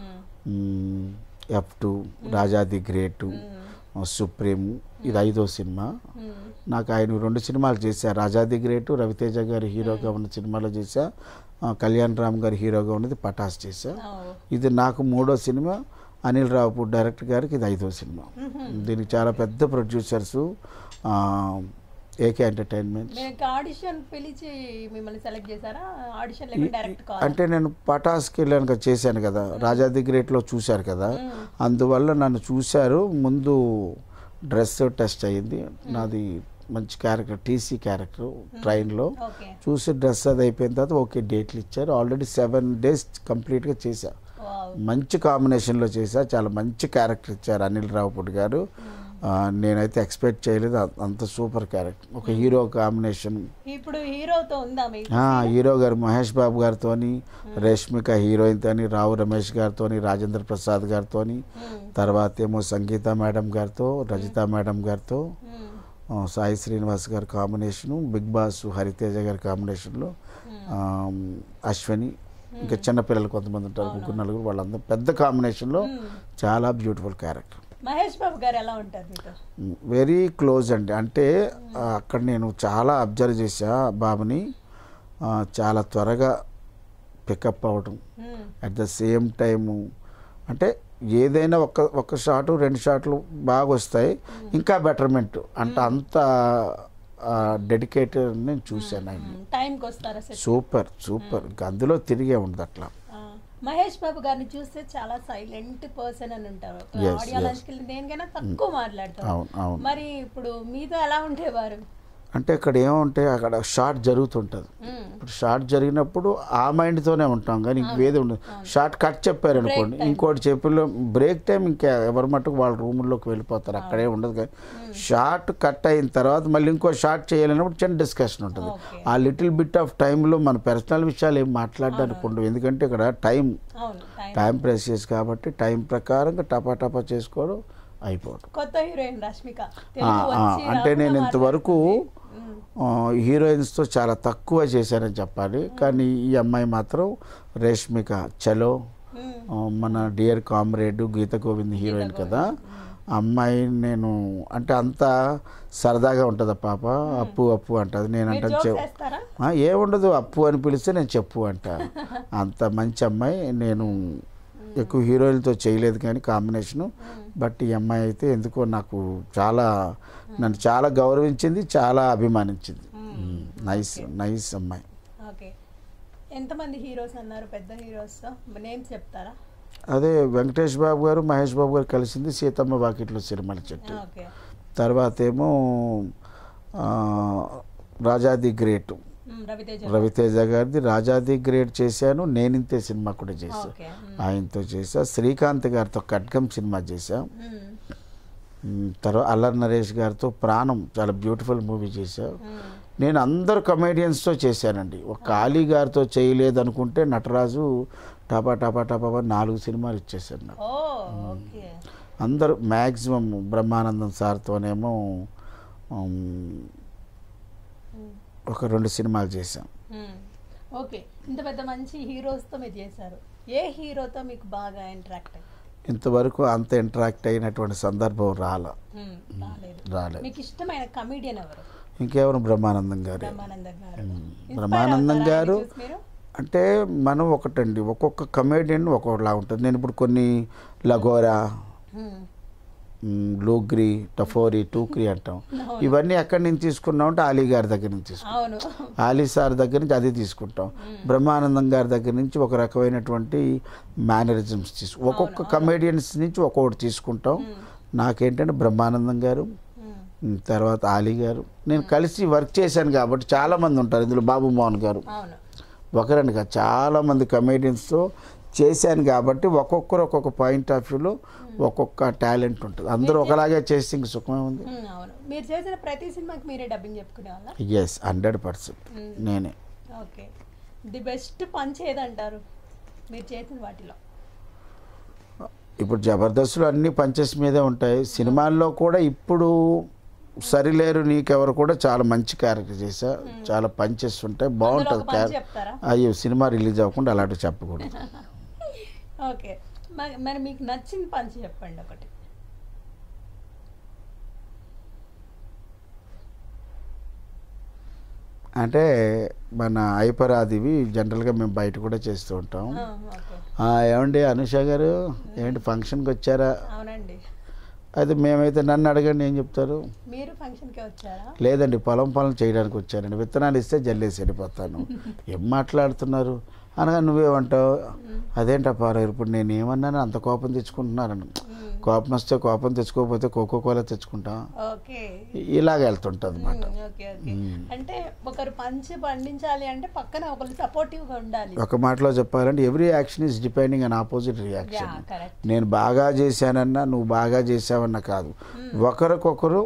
మ్మ్. F two Raja the great supreme ఇది ఐదో సినిమా మ్మ్. నాకు ఆయన రెండు సినిమాలు చేశా రాజాది గ్రేట్ రవితేజ గారు హీరోగా ఉన్న సినిమాలో చేశా ఆ, కళ్యాణ్ రామ్ గారు హీరోగా ఉన్నది పటాస్ చేశా ఓ. ఇది నాకు మూడో సినిమా అనిల్ రావుపూడి డైరెక్టర్ గారికి ఇది ఐదో సినిమా దీనికి చాలా పెద్ద ప్రొడ్యూసర్స్ ఏకే ఎంటర్టైన్మెంట్ మీకు ఆడిషన్ పిలిచి మిమ్మల్ని సెలెక్ట్ చేశారా ఆడిషన్ లేకుండా డైరెక్ట్ కాల్ అంటే నేను పటాస్కి వెళ్ళాను కదా చేశాను కదా రాజాది గ్రేట్లో చూశారు కదా అందువల్ల నన్ను చూశారు ముందు డ్రెస్ టెస్ట్ అయ్యింది నాది మంచి క్యారెక్టర్ టీసీ క్యారెక్టర్ ట్రైన్లో ఓకే చూసి డ్రెస్ అది అయిపోయిన తర్వాత ఓకే డేట్లు ఇచ్చారు ఆల్రెడీ సెవెన్ డేస్ కంప్లీట్గా చేశా వావ్ మంచి కాంబినేషన్లో చేశా చాలా మంచి క్యారెక్టర్ ఇచ్చారు అనిల్ రావుపూడి గారు ఆ, నేనైతే ఎక్స్పెక్ట్ చేయలేదు అ- అంత సూపర్ క్యారెక్టర్ ఒక హీరో కాంబినేషన్ ఇప్పుడు హీరోతో ఉందా మీకు ఆ, హీరో గారు మహేష్ బాబు గారితోని రేష్మిక హీరోయిన్ తోని రావు రమేష్ గారితోని రాజేంద్ర ప్రసాద్ గారితోని మ్మ్. తర్వాత ఏమో సంగీత మేడం గారితో రజిత మేడం గారితో మ్మ్. ఆ, సాయి శ్రీనివాస్ గారి కాంబినేషను బిగ్ బాస్ హరితేజ గారి కాంబినేషన్లో ఆ, అశ్వని ఇంకా చిన్నపిల్లలు కొంతమంది ఉంటారు ముగ్గురు నలుగురు వాళ్ళందరూ పెద్ద కాంబినేషన్లో చాలా బ్యూటిఫుల్ క్యారెక్టర్ మహేష్ బాబు గారు ఎలా ఉంటారు మీతో వెరీ క్లోజ్ అండి అంటే ఆ, అక్కడ నేను చాలా అబ్జర్వ్ చేశా బాబుని ఆ, చాలా త్వరగా పికప్ అవ్వడం మ్మ్. అట్ ద సేమ్ టైము అంటే ఏదైనా ఒక ఒక షాటు రెండు షాట్లు బాగా వస్తాయి ఇంకా బెటర్మెంట్ అంటే అంత డెడికేటెడ్ నేను చూశాను ఆయన మ్మ్. టైంకి వస్తారా సెట్ సూపర్ సూపర్ ఇంకా అందులో తిరిగే ఉండదు అట్లా ఆ, మహేష్ బాబు గారిని చూస్తే చాలా సైలెంట్ పర్సన్ అని ఉంటారు Yes, ఆడియో yes. లాంచ్కి వెళ్ళి దేనికైనా తక్కువ మాట్లాడతారు అవును అవును మరి ఇప్పుడు మీతో ఎలా ఉండేవారు అంటే ఇక్కడ ఏముంటే అక్కడ షార్ట్ జరుగుతుంటుంది మ్మ్. ఇప్పుడు షార్ట్ జరిగినప్పుడు ఆ మైండ్తోనే ఉంటాం కానీ ఇంక వేది ఉండదు షార్ట్ కట్ చెప్పారు అనుకోండి ఇంకోటి చెప్పిలో బ్రేక్ టైం ఇంకా ఎవరి మట్టుకు వాళ్ళ రూముల్లోకి వెళ్ళిపోతారు అక్కడే ఉండదు కానీ షార్ట్ కట్ అయిన తర్వాత మళ్ళీ ఇంకో షార్ట్ చేయాలన్నప్పుడు చిన్న డిస్కషన్ ఉంటుంది ఓకే ఆ లిటిల్ బిట్ ఆఫ్ టైంలో మన పర్సనల్ విషయాలు ఏం మాట్లాడడానికి ఉండవు ఎందుకంటే ఇక్కడ టైం అవును టైం టైం ప్రెసియస్ కాబట్టి టైం ప్రకారంగా టపా టపా చేసుకోవడం అయిపోవడం కొత్త హీరోయిన్ రష్మిక ఆ, తెలుగు ఆ, వచ్చి అంటే నేను రాకుండా ఇంతవరకు మ్మ్. ఆ, హీరోయిన్స్తో చాలా తక్కువ చేశానని చెప్పాలి కానీ ఈ అమ్మాయి మాత్రం రేష్మిక చలో మ్మ్. ఆ, మన dear comrade Geetha Govind heroine కదా అమ్మాయి నేను అంటే అంత సరదాగా ఉంటుంది ఆ పాప అప్పు అప్పు అంటది నేను మీరు అంటే జోక్స్ వేస్తారా ఆ, ఏముండదు అప్పు అని పిలిస్తే నేను చెప్పు అంట అంత మంచి అమ్మాయి నేను ఎక్కువ హీరోయిన్తో చేయలేదు కానీ కాంబినేషను బట్ ఈ అమ్మాయి అయితే ఎందుకో నాకు చాలా నన్ను చాలా గౌరవించింది చాలా అభిమానించింది నైస్ నైస్ అమ్మాయి ఓకే ఎంతమంది హీరోస్ అన్నారు పెద్ద హీరోస్ నేమ్స్ చెప్తారా అదే వెంకటేష్ బాబు గారు మహేష్ బాబు గారు కలిసింది సీతమ్మ వాకిట్లో సిరిమల చెట్టు ఓకే తర్వాత ఏమో ఆ, రాజాది గ్రేట్ మ్మ్, రవితేజ రవితేజ గారిది రాజాది గ్రేట్ చేశాను నేనింతే సినిమా కూడా చేశాను ఓకే మ్మ్. ఆయనతో చేసా శ్రీకాంత్ గారితో ఖడ్గం సినిమా చేశా మ్మ్. మ్, తర్వాత అల్లరి నరేష్ గారితో ప్రాణం చాలా బ్యూటిఫుల్ మూవీ చేశా మ్మ్. నేను అందరు కమేడియన్స్తో చేశానండి ఒక అలీ గారితో చేయలేదు అనుకుంటే నటరాజు టపా టపా టపా అని నాలుగు సినిమాలు ఇచ్చేసారు నాకు ఓ ఓకే అందరూ మ్యాక్సిమం బ్రహ్మానందం సార్తోనేమో ఉమ్, మ్మ్. ఒక రెండు సినిమాలు చేశాం మ్మ్. ఓకే ఇంత పెద్ద మంచి హీరోస్తో మీరు చేశారు ఏ హీరోతో మీకు బాగా ఇంటరాక్ట్ ఇంతవరకు అంత ఇంటరాక్ట్ అయినటువంటి సందర్భం రాల రాలేదు రాలేదు మీకు ఇష్టమైన కమీడియన్ ఎవరు ఇంకెవరు బ్రహ్మానందం గారు బ్రహ్మానందం గారు మ్మ్. Inspire బ్రహ్మానందం అవుతారా గారు ఆయన్ని చూసి మీరు అంటే మనం ఒకటండి ఒక్కొక్క కమేడియన్ ఒక్కొక్కలా ఉంటుంది నేను ఇప్పుడు కొన్ని లగోరా మ్మ్. మ్, లూగ్రి టఫోరి టూక్రి అంటాం అవును. ఇవన్నీ ఎక్కడి నుంచి తీసుకున్నాం అంటే అలీ గారి దగ్గర నుంచి తీసుకున్నాం అవును ఆలీ సార్ దగ్గర నుంచి అది తీసుకుంటాం బ్రహ్మానందం గారి దగ్గర నుంచి ఒక రకమైనటువంటి మేనరిజమ్స్ తీసుకు ఒక్కొక్క కమేడియన్స్ నుంచి ఒక్కొక్కటి తీసుకుంటాం నాకేంటంటే బ్రహ్మానందం గారు మ్మ్. ఉమ్, తర్వాత ఆలీ గారు నేను కలిసి వర్క్ చేశాను కాబట్టి చాలామంది ఉంటారు ఇందులో బాబు మోహన్ గారు అవును ఒకరని కాదు చాలామంది కమేడియన్స్తో చేశాను కాబట్టి ఒక్కొక్కరు ఒక్కొక్క పాయింట్ ఆఫ్ వ్యూలో ఒక్కొక్క టాలెంట్ ఉంటుంది అందరూ ఒకలాగే చేస్తే ఇంక సుఖమే ఉంది మ్మ్, అవును మీరు చేసిన ప్రతి సినిమాకి మీరే డబ్బింగ్ చెప్పుకునే వాళ్ళ ఎస్ హండ్రెడ్ పర్సెంట్ నేనే ఓకే ది బెస్ట్ పంచ్ ఏదంటారు మీరు చేసిన వాటిలో ఇప్పుడు జబర్దస్త్లో అన్ని పంచెస్ మీదే ఉంటాయి సినిమాల్లో కూడా ఇప్పుడు సరిలేరు నీకెవరు కూడా చాలా మంచి క్యారెక్టర్ చేశా చాలా పంచెస్ ఉంటాయి అందులో బాగుంటుంది ఒక పంచ్ క్యారెక్టర్ చెప్తారా అయ్యో సినిమా రిలీజ్ అవ్వకుండా అలాంటివి చెప్పకూడదు ఓకే మరి మరి మీకు నచ్చిన పంచ్ చెప్పండి ఒకటి అంటే మన ఐపరాదివి జనరల్గా మేము బయట కూడా చేస్తూ ఉంటాం ఆ, ఓకే ఆ, ఏమండి అనుష గారు ఏంటి ఫంక్షన్కి వచ్చారా అవునండి అయితే మేమైతే నన్ను అడగండి ఏం చెప్తారు మీరు ఫంక్షన్కి వచ్చారా లేదండి పొలం పొలం చేయడానికి వచ్చానండి విత్తనాలు ఇస్తే జల్లేసి వెళ్ళిపోతాను ఏం మాట్లాడుతున్నారు అనగా నువ్వేమంటావు అదేంటప్పారు ఇప్పుడు నేను ఏమన్నాను అంత కోపం తెచ్చుకుంటున్నారని మ్మ్. కోపం వస్తే కోపం తెచ్చుకోకపోతే కోకో కోలా తెచ్చుకుంటాం ఓకే ఇలాగ వెళ్తుంటుంది అనమాట మ్మ్, ఓకే ఓకే అంటే ఒకరు పంచ్ పండించాలి అంటే పక్కన ఒకరు సపోర్టివ్ గా ఉండాలి ఒక మాటలో చెప్పాలంటే every action is depending on opposite ya reaction correct నేను బాగా చేశానన్నా నువ్వు బాగా చేసావన్నా కాదు ఒకరికొకరు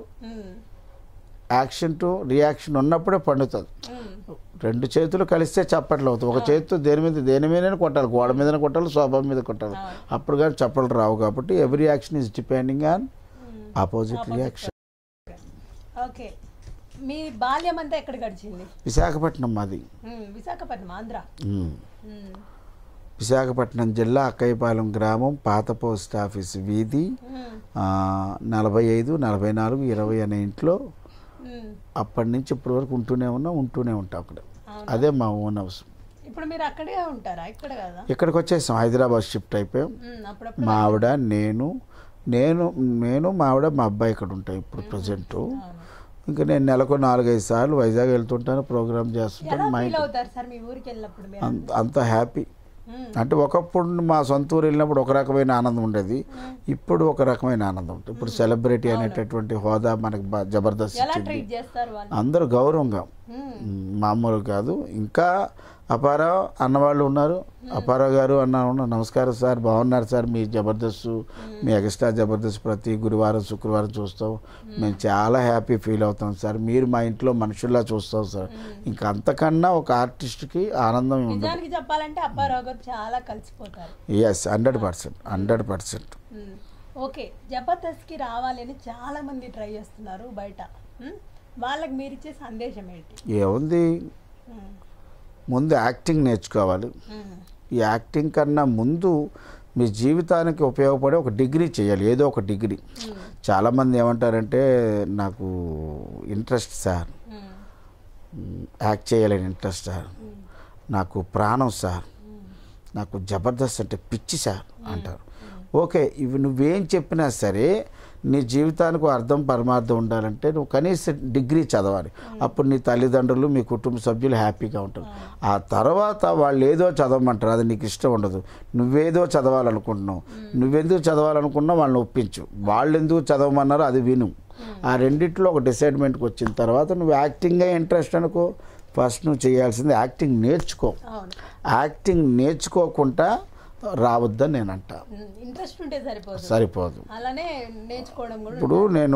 యాక్షన్ టు రియాక్షన్ ఉన్నప్పుడే పండుతుంది రెండు చేతులు కలిస్తే చప్పట్లు అవుతాయి ఒక చేతితో దేని మీద దేని మీదనే కొట్టాలి గోడ మీదనే కొట్టాలి సోఫా మీద కొట్టాలి అప్పుడు కానీ చప్పట్లు రావు కాబట్టి every action is depending on opposite reaction okay మీ బాల్యం అంతా ఎక్కడ గడిచింది విశాఖపట్నం మాది మ్మ్, విశాఖపట్నం ఆంధ్ర ఉమ్. మ్మ్. విశాఖపట్నం జిల్లా అక్కయ్యపాలెం గ్రామం పాత పోస్ట్ ఆఫీస్ వీధి మ్మ్. ఆ, నలభై ఐదు నలభై నాలుగు ఇరవై అనే ఇంట్లో మ్మ్. అప్పటి నుంచి ఇప్పటి వరకు ఉంటూనే ఉన్నాం ఉంటూనే ఉంటాం అక్కడ అవునా? అదే మా ఓన్ హౌస్ ఇప్పుడు మీరు అక్కడే ఉంటారా ఇక్కడ కదా ఇక్కడికి వచ్చేసాం హైదరాబాద్ షిఫ్ట్ అయిపోయాం మ్మ్, అప్పుడప్పుడు మా ఆవిడ నేను నేను నేను మా ఆవిడ మా అబ్బాయి ఇక్కడ ఉంటాం ఇప్పుడు ప్రజెంట్ అవును. ఇంకా నేను నెలకు నాలుగైదు సార్లు వైజాగ్ వెళ్తుంటాను ప్రోగ్రామ్ ఎలా చేస్తుంటాను మా ఫీల్ ఇంటి అవుతారు సార్ మీ ఊరికి వెళ్ళినప్పుడు మీరు అంత అంత హ్యాపీ మ్మ్. అంటే ఒకప్పుడు మా సొంత ఊరు వెళ్ళినప్పుడు ఒక రకమైన ఆనందం ఉండేది ఇప్పుడు ఒక రకమైన ఆనందం ఉంటుంది ఇప్పుడు సెలబ్రిటీ అనేటటువంటి హోదా మనకి బా- జబర్దస్త్ ఎలా ఇచ్చింది ట్రీట్ చేస్తారు వాళ్ళు అందరూ గౌరవంగా మ్మ్. మ్, మామూలు కాదు ఇంకా అపారావు అన్నవాళ్ళు ఉన్నారు అపారావు గారు అన్న ఉన్నారు. నమస్కారం సార్ బాగున్నారు సార్ మీ జబర్దస్త్ మీ ఎక్స్ట్రా జబర్దస్త్ ప్రతి గురువారం శుక్రవారం చూస్తాం మేము చాలా హ్యాపీ ఫీల్ అవుతాం సార్ మీరు మా ఇంట్లో మనుషుల్లా చూస్తాం సార్ ఇంకా అంతకన్నా ఒక ఆర్టిస్ట్కి ఆనందం ఉండదు నిజానికి చెప్పాలంటే అప్పారావు గారు చాలా కలిసిపోతారు yes hundred percent hundred percent మ్మ్. ఓకే జబర్దస్త్కి రావాలని చాలా మంది ట్రై చేస్తున్నారు బయట మ్మ్? వాళ్ళకి మీరు ఇచ్చే సందేశం ఏంటి ఏముంది మ్మ్. ముందు యాక్టింగ్ నేర్చుకోవాలి మ్మ్. ఈ యాక్టింగ్ కన్నా ముందు మీ జీవితానికి ఉపయోగపడే ఒక డిగ్రీ చేయాలి ఏదో ఒక డిగ్రీ చాలామంది ఏమంటారంటే నాకు ఇంట్రెస్ట్ సార్ యాక్ట్ చేయాలని ఇంట్రెస్ట్ సార్ నాకు ప్రాణం సార్ నాకు జబర్దస్త్ అంటే పిచ్చి సార్ అంటారు ఓకే ఇవి నువ్వేం చెప్పినా సరే నీ జీవితానికి ఒక అర్థం పరమార్థం ఉండాలంటే నువ్వు కనీసం డిగ్రీ చదవాలి అప్పుడు నీ తల్లిదండ్రులు మీ కుటుంబ సభ్యులు హ్యాపీగా ఉంటారు ఆ తర్వాత వాళ్ళు ఏదో చదవమంటారు అది నీకు ఇష్టం ఉండదు నువ్వేదో చదవాలనుకుంటున్నావు నువ్వెందుకు చదవాలనుకున్నావు వాళ్ళని ఒప్పించు వాళ్ళు ఎందుకు చదవమన్నారో అది విను ఆ రెండిట్లో ఒక డిసైడ్మెంట్కి వచ్చిన తర్వాత నువ్వు యాక్టింగే ఇంట్రెస్ట్ అనుకో ఫస్ట్ నువ్వు చేయాల్సింది యాక్టింగ్ నేర్చుకో అవును యాక్టింగ్ నేర్చుకోకుండా రావద్దని నేను అంట ఇంట్రెస్ట్ ఉంటే సరిపోదు సరిపోదు అలానే నేర్చుకోవడం కూడా ఇప్పుడు నేను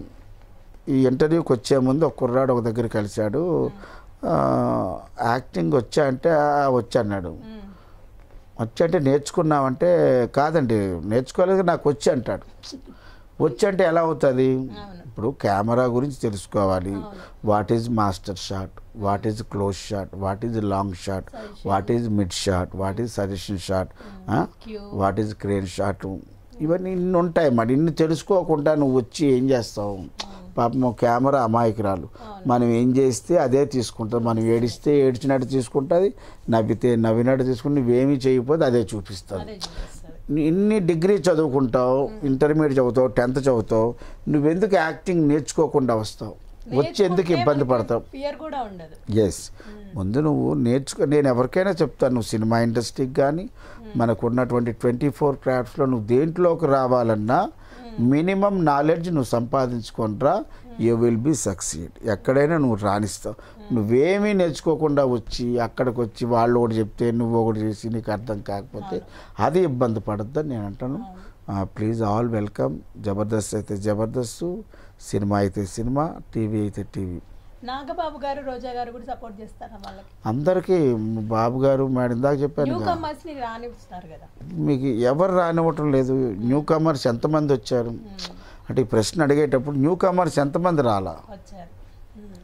ఈ ఇంటర్వ్యూకి వచ్చే ముందు ఒక కుర్రాడు ఒక దగ్గర కలిశాడు ఆ, యాక్టింగ్ వచ్చా అంటే "ఆ, వచ్చా అన్నాడు ఉమ్, వచ్చి అంటే నేర్చుకున్నావంటే కాదండి నేర్చుకోలేదు నాకు వచ్చి అంటాడు వచ్చి అంటే ఎలా అవుతుంది అవును ఇప్పుడు కెమెరా గురించి తెలుసుకోవాలి what is master shot what is close shot what is long shot what is mid shot what is suggestion shot cue what is crane shot ఇవన్నీ ఇన్ని ఉంటాయి మరి ఇన్ని తెలుసుకోకుండా నువ్వు వచ్చి ఏం చేస్తావు పాపం కెమెరా అమాయకురాలు మనం ఏం చేస్తే అదే తీసుకుంటుంది మనం ఏడిస్తే ఏడ్చినట్టు తీసుకుంటుంది నవ్వితే నవ్వినట్టు తీసుకుని నువ్వేమీ చేయకపోతే అదే చూపిస్తుంది అదే చూపిస్తుంది ఇన్ని డిగ్రీ చదువుకుంటావు ఇంటర్మీడియట్ చదువుతావు టెన్త్ చదువుతావు నువ్వెందుకు యాక్టింగ్ నేర్చుకోకుండా వస్తావు వచ్చి ఎందుకు ఇబ్బంది పడతావు ఫియర్ కూడా ఉండదు ఎస్ ముందు నువ్వు నేర్చుకో నేను ఎవరికైనా చెప్తాను నువ్వు సినిమా ఇండస్ట్రీకి కానీ మనకు ఉన్నటువంటి ట్వంటీ ఫోర్ క్రాఫ్ట్స్లో నువ్వు దేంట్లోకి రావాలన్నా మినిమం నాలెడ్జ్ నువ్వు సంపాదించుకొనిరా యూ విల్ బి సక్సీడ్ ఎక్కడైనా నువ్వు రాణిస్తావు నువ్వేమీ నేర్చుకోకుండా వచ్చి అక్కడికి వచ్చి వాళ్ళు ఒకటి చెప్తే నువ్వు ఒకటి చేసి నీకు అర్థం కాకపోతే అది ఇబ్బంది పడద్దని నేను అంటాను ప్లీజ్ ఆల్ వెల్కమ్ జబర్దస్త్ అయితే జబర్దస్త్ సినిమా అయితే సినిమా టీవీ అయితే టీవీ నాగబాబు గారు రోజా గారు కూడా సపోర్ట్ చేస్తారా వాళ్ళకి అందరికీ బాబు గారు మేడం ఇందాక చెప్పాను న్యూ కదా, కమర్స్ ని రానిస్తారు కదా మీకు ఎవరు రానివ్వటం లేదు న్యూ కమర్స్ ఎంతమంది వచ్చారు అంటే ఈ ప్రశ్న అడిగేటప్పుడు న్యూ కమర్స్ ఎంతమంది రాలా వచ్చారు ఉమ్.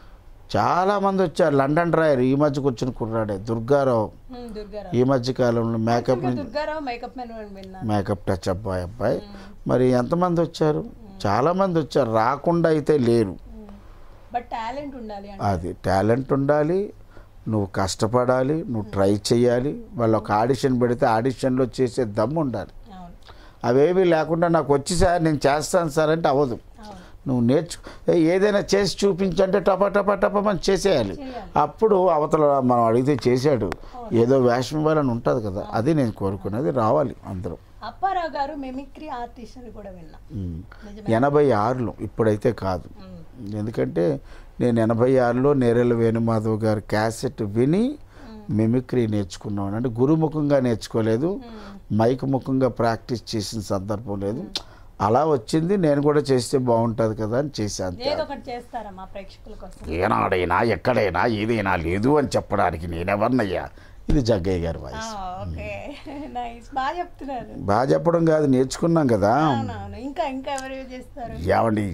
చాలా మంది వచ్చారు లండన్ డ్రాయర్ ఈ మధ్యకు వచ్చిన కుర్రాడే దుర్గారావు ఉమ్, దుర్గారావు ఈ మధ్య కాలంలో మేకప్ ఇంకా దుర్గారావు మేకప్ మెన్ విన్నా మేకప్ టచ్ అబ్బాయి అబ్బాయి మరి ఎంతమంది వచ్చారు చాలా మంది వచ్చారు రాకుండా అయితే లేరు బట్ టాలెంట్ ఉండాలి అంటే అది టాలెంట్ ఉండాలి నువ్వు కష్టపడాలి నువ్వు ట్రై చేయాలి వాళ్ళు ఒక ఆడిషన్ పెడితే ఆడిషన్లో చేసే దమ్ము ఉండాలి అవును అవేవి లేకుండా నాకు వచ్చి సార్ నేను చేస్తాను సార్ అంటే అవ్వదు అవును నువ్వు నేర్చు ఏ, ఏదైనా చేసి చూపించంటే టపా టపా టపా మనం చేసేయాలి చేయాలి. అప్పుడు అవతల మనం అడిగితే చేశాడు ఏదో వేషం ఇవ్వాలని ఉంటుంది కదా అది నేను కోరుకునేది రావాలి అందరూ అప్పారావు గారు మెమిక్రీ ఆర్టిస్ట్ అని కూడా విన్నా ఉమ్. నిజమే ఎనభై ఆరులో ఇప్పుడైతే కాదు ఉమ్. ఎందుకంటే నేను ఎనభై ఆరులో నేరెల వేణుమాధవ్ గారి క్యాసెట్ విని మిమిక్రీ నేర్చుకున్నాను అంటే గురుముఖంగా నేర్చుకోలేదు మైక్ ముఖంగా ప్రాక్టీస్ చేసిన సందర్భం లేదు అలా వచ్చింది నేను కూడా చేస్తే బాగుంటుంది కదా అని చేశాను ఏదో ఒకటి చేస్తారా మా ప్రేక్షకుల కోసం ఏనాడైనా ఎక్కడైనా ఏదైనా లేదు అని చెప్పడానికి నేనెవరినయ్యా ఇది జగ్గయ్య గారి వాయిస్ ఓకే నైస్ బాగా చెప్తున్నారు బాగా చెప్పడం కాదు నేర్చుకున్నాం కదా అవునవును ఇంకా ఇంకా ఎవరు చేస్తారు ఏమండి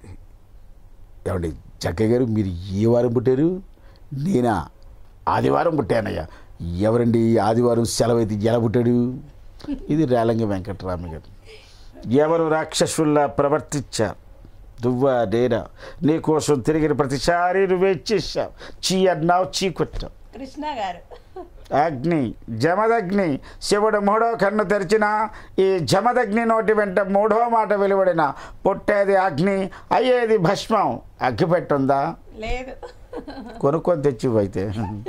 ఏమండి జగ్గయ్య గారు మీరు ఏ వారం పుట్టారు నేనా ఆదివారం పుట్టానయ్యా ఎవరండి ఆదివారం సెలవు అయితే ఎలా పుట్టాడు ఇది రేలంగి వెంకటరామ గారు ఎవరు రాక్షసుల్లా ప్రవర్తించారు దువ్వ డేరా నీకోసం తిరిగిన ప్రతిసారి నువ్వే చేశావు చీ అన్నావు చీ కొట్టావు కృష్ణ గారు అగ్ని జమదగ్ని శివుడు మూడో కన్ను తెరిచిన ఈ జమదగ్ని నోటి వెంట మూడో మాట వెలువడిన పుట్టేది అగ్ని అయ్యేది భస్మం అగ్గి పెట్టుందా లేదు కొనుక్కొని తెచ్చి అయితే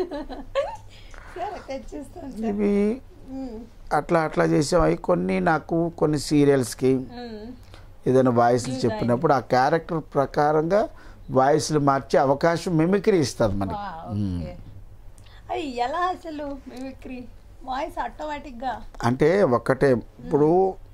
సరే తెచ్చిస్తాను సార్ ఇవి ఉమ్, అట్లా అట్లా చేసాం అవి కొన్ని నాకు కొన్ని సీరియల్స్కి ఉమ్, ఏదైనా వాయిస్లు చెప్పినప్పుడు ఆ క్యారెక్టర్ ప్రకారంగా వాయిస్లు మార్చే అవకాశం మిమిక్రీ ఇస్తుంది మనకి వావ్, ఓకే అయ్యి ఎలా అసలు మిమిక్రీ వాయిస్ ఆటోమేటిక్గా అంటే ఒక్కటే ఇప్పుడు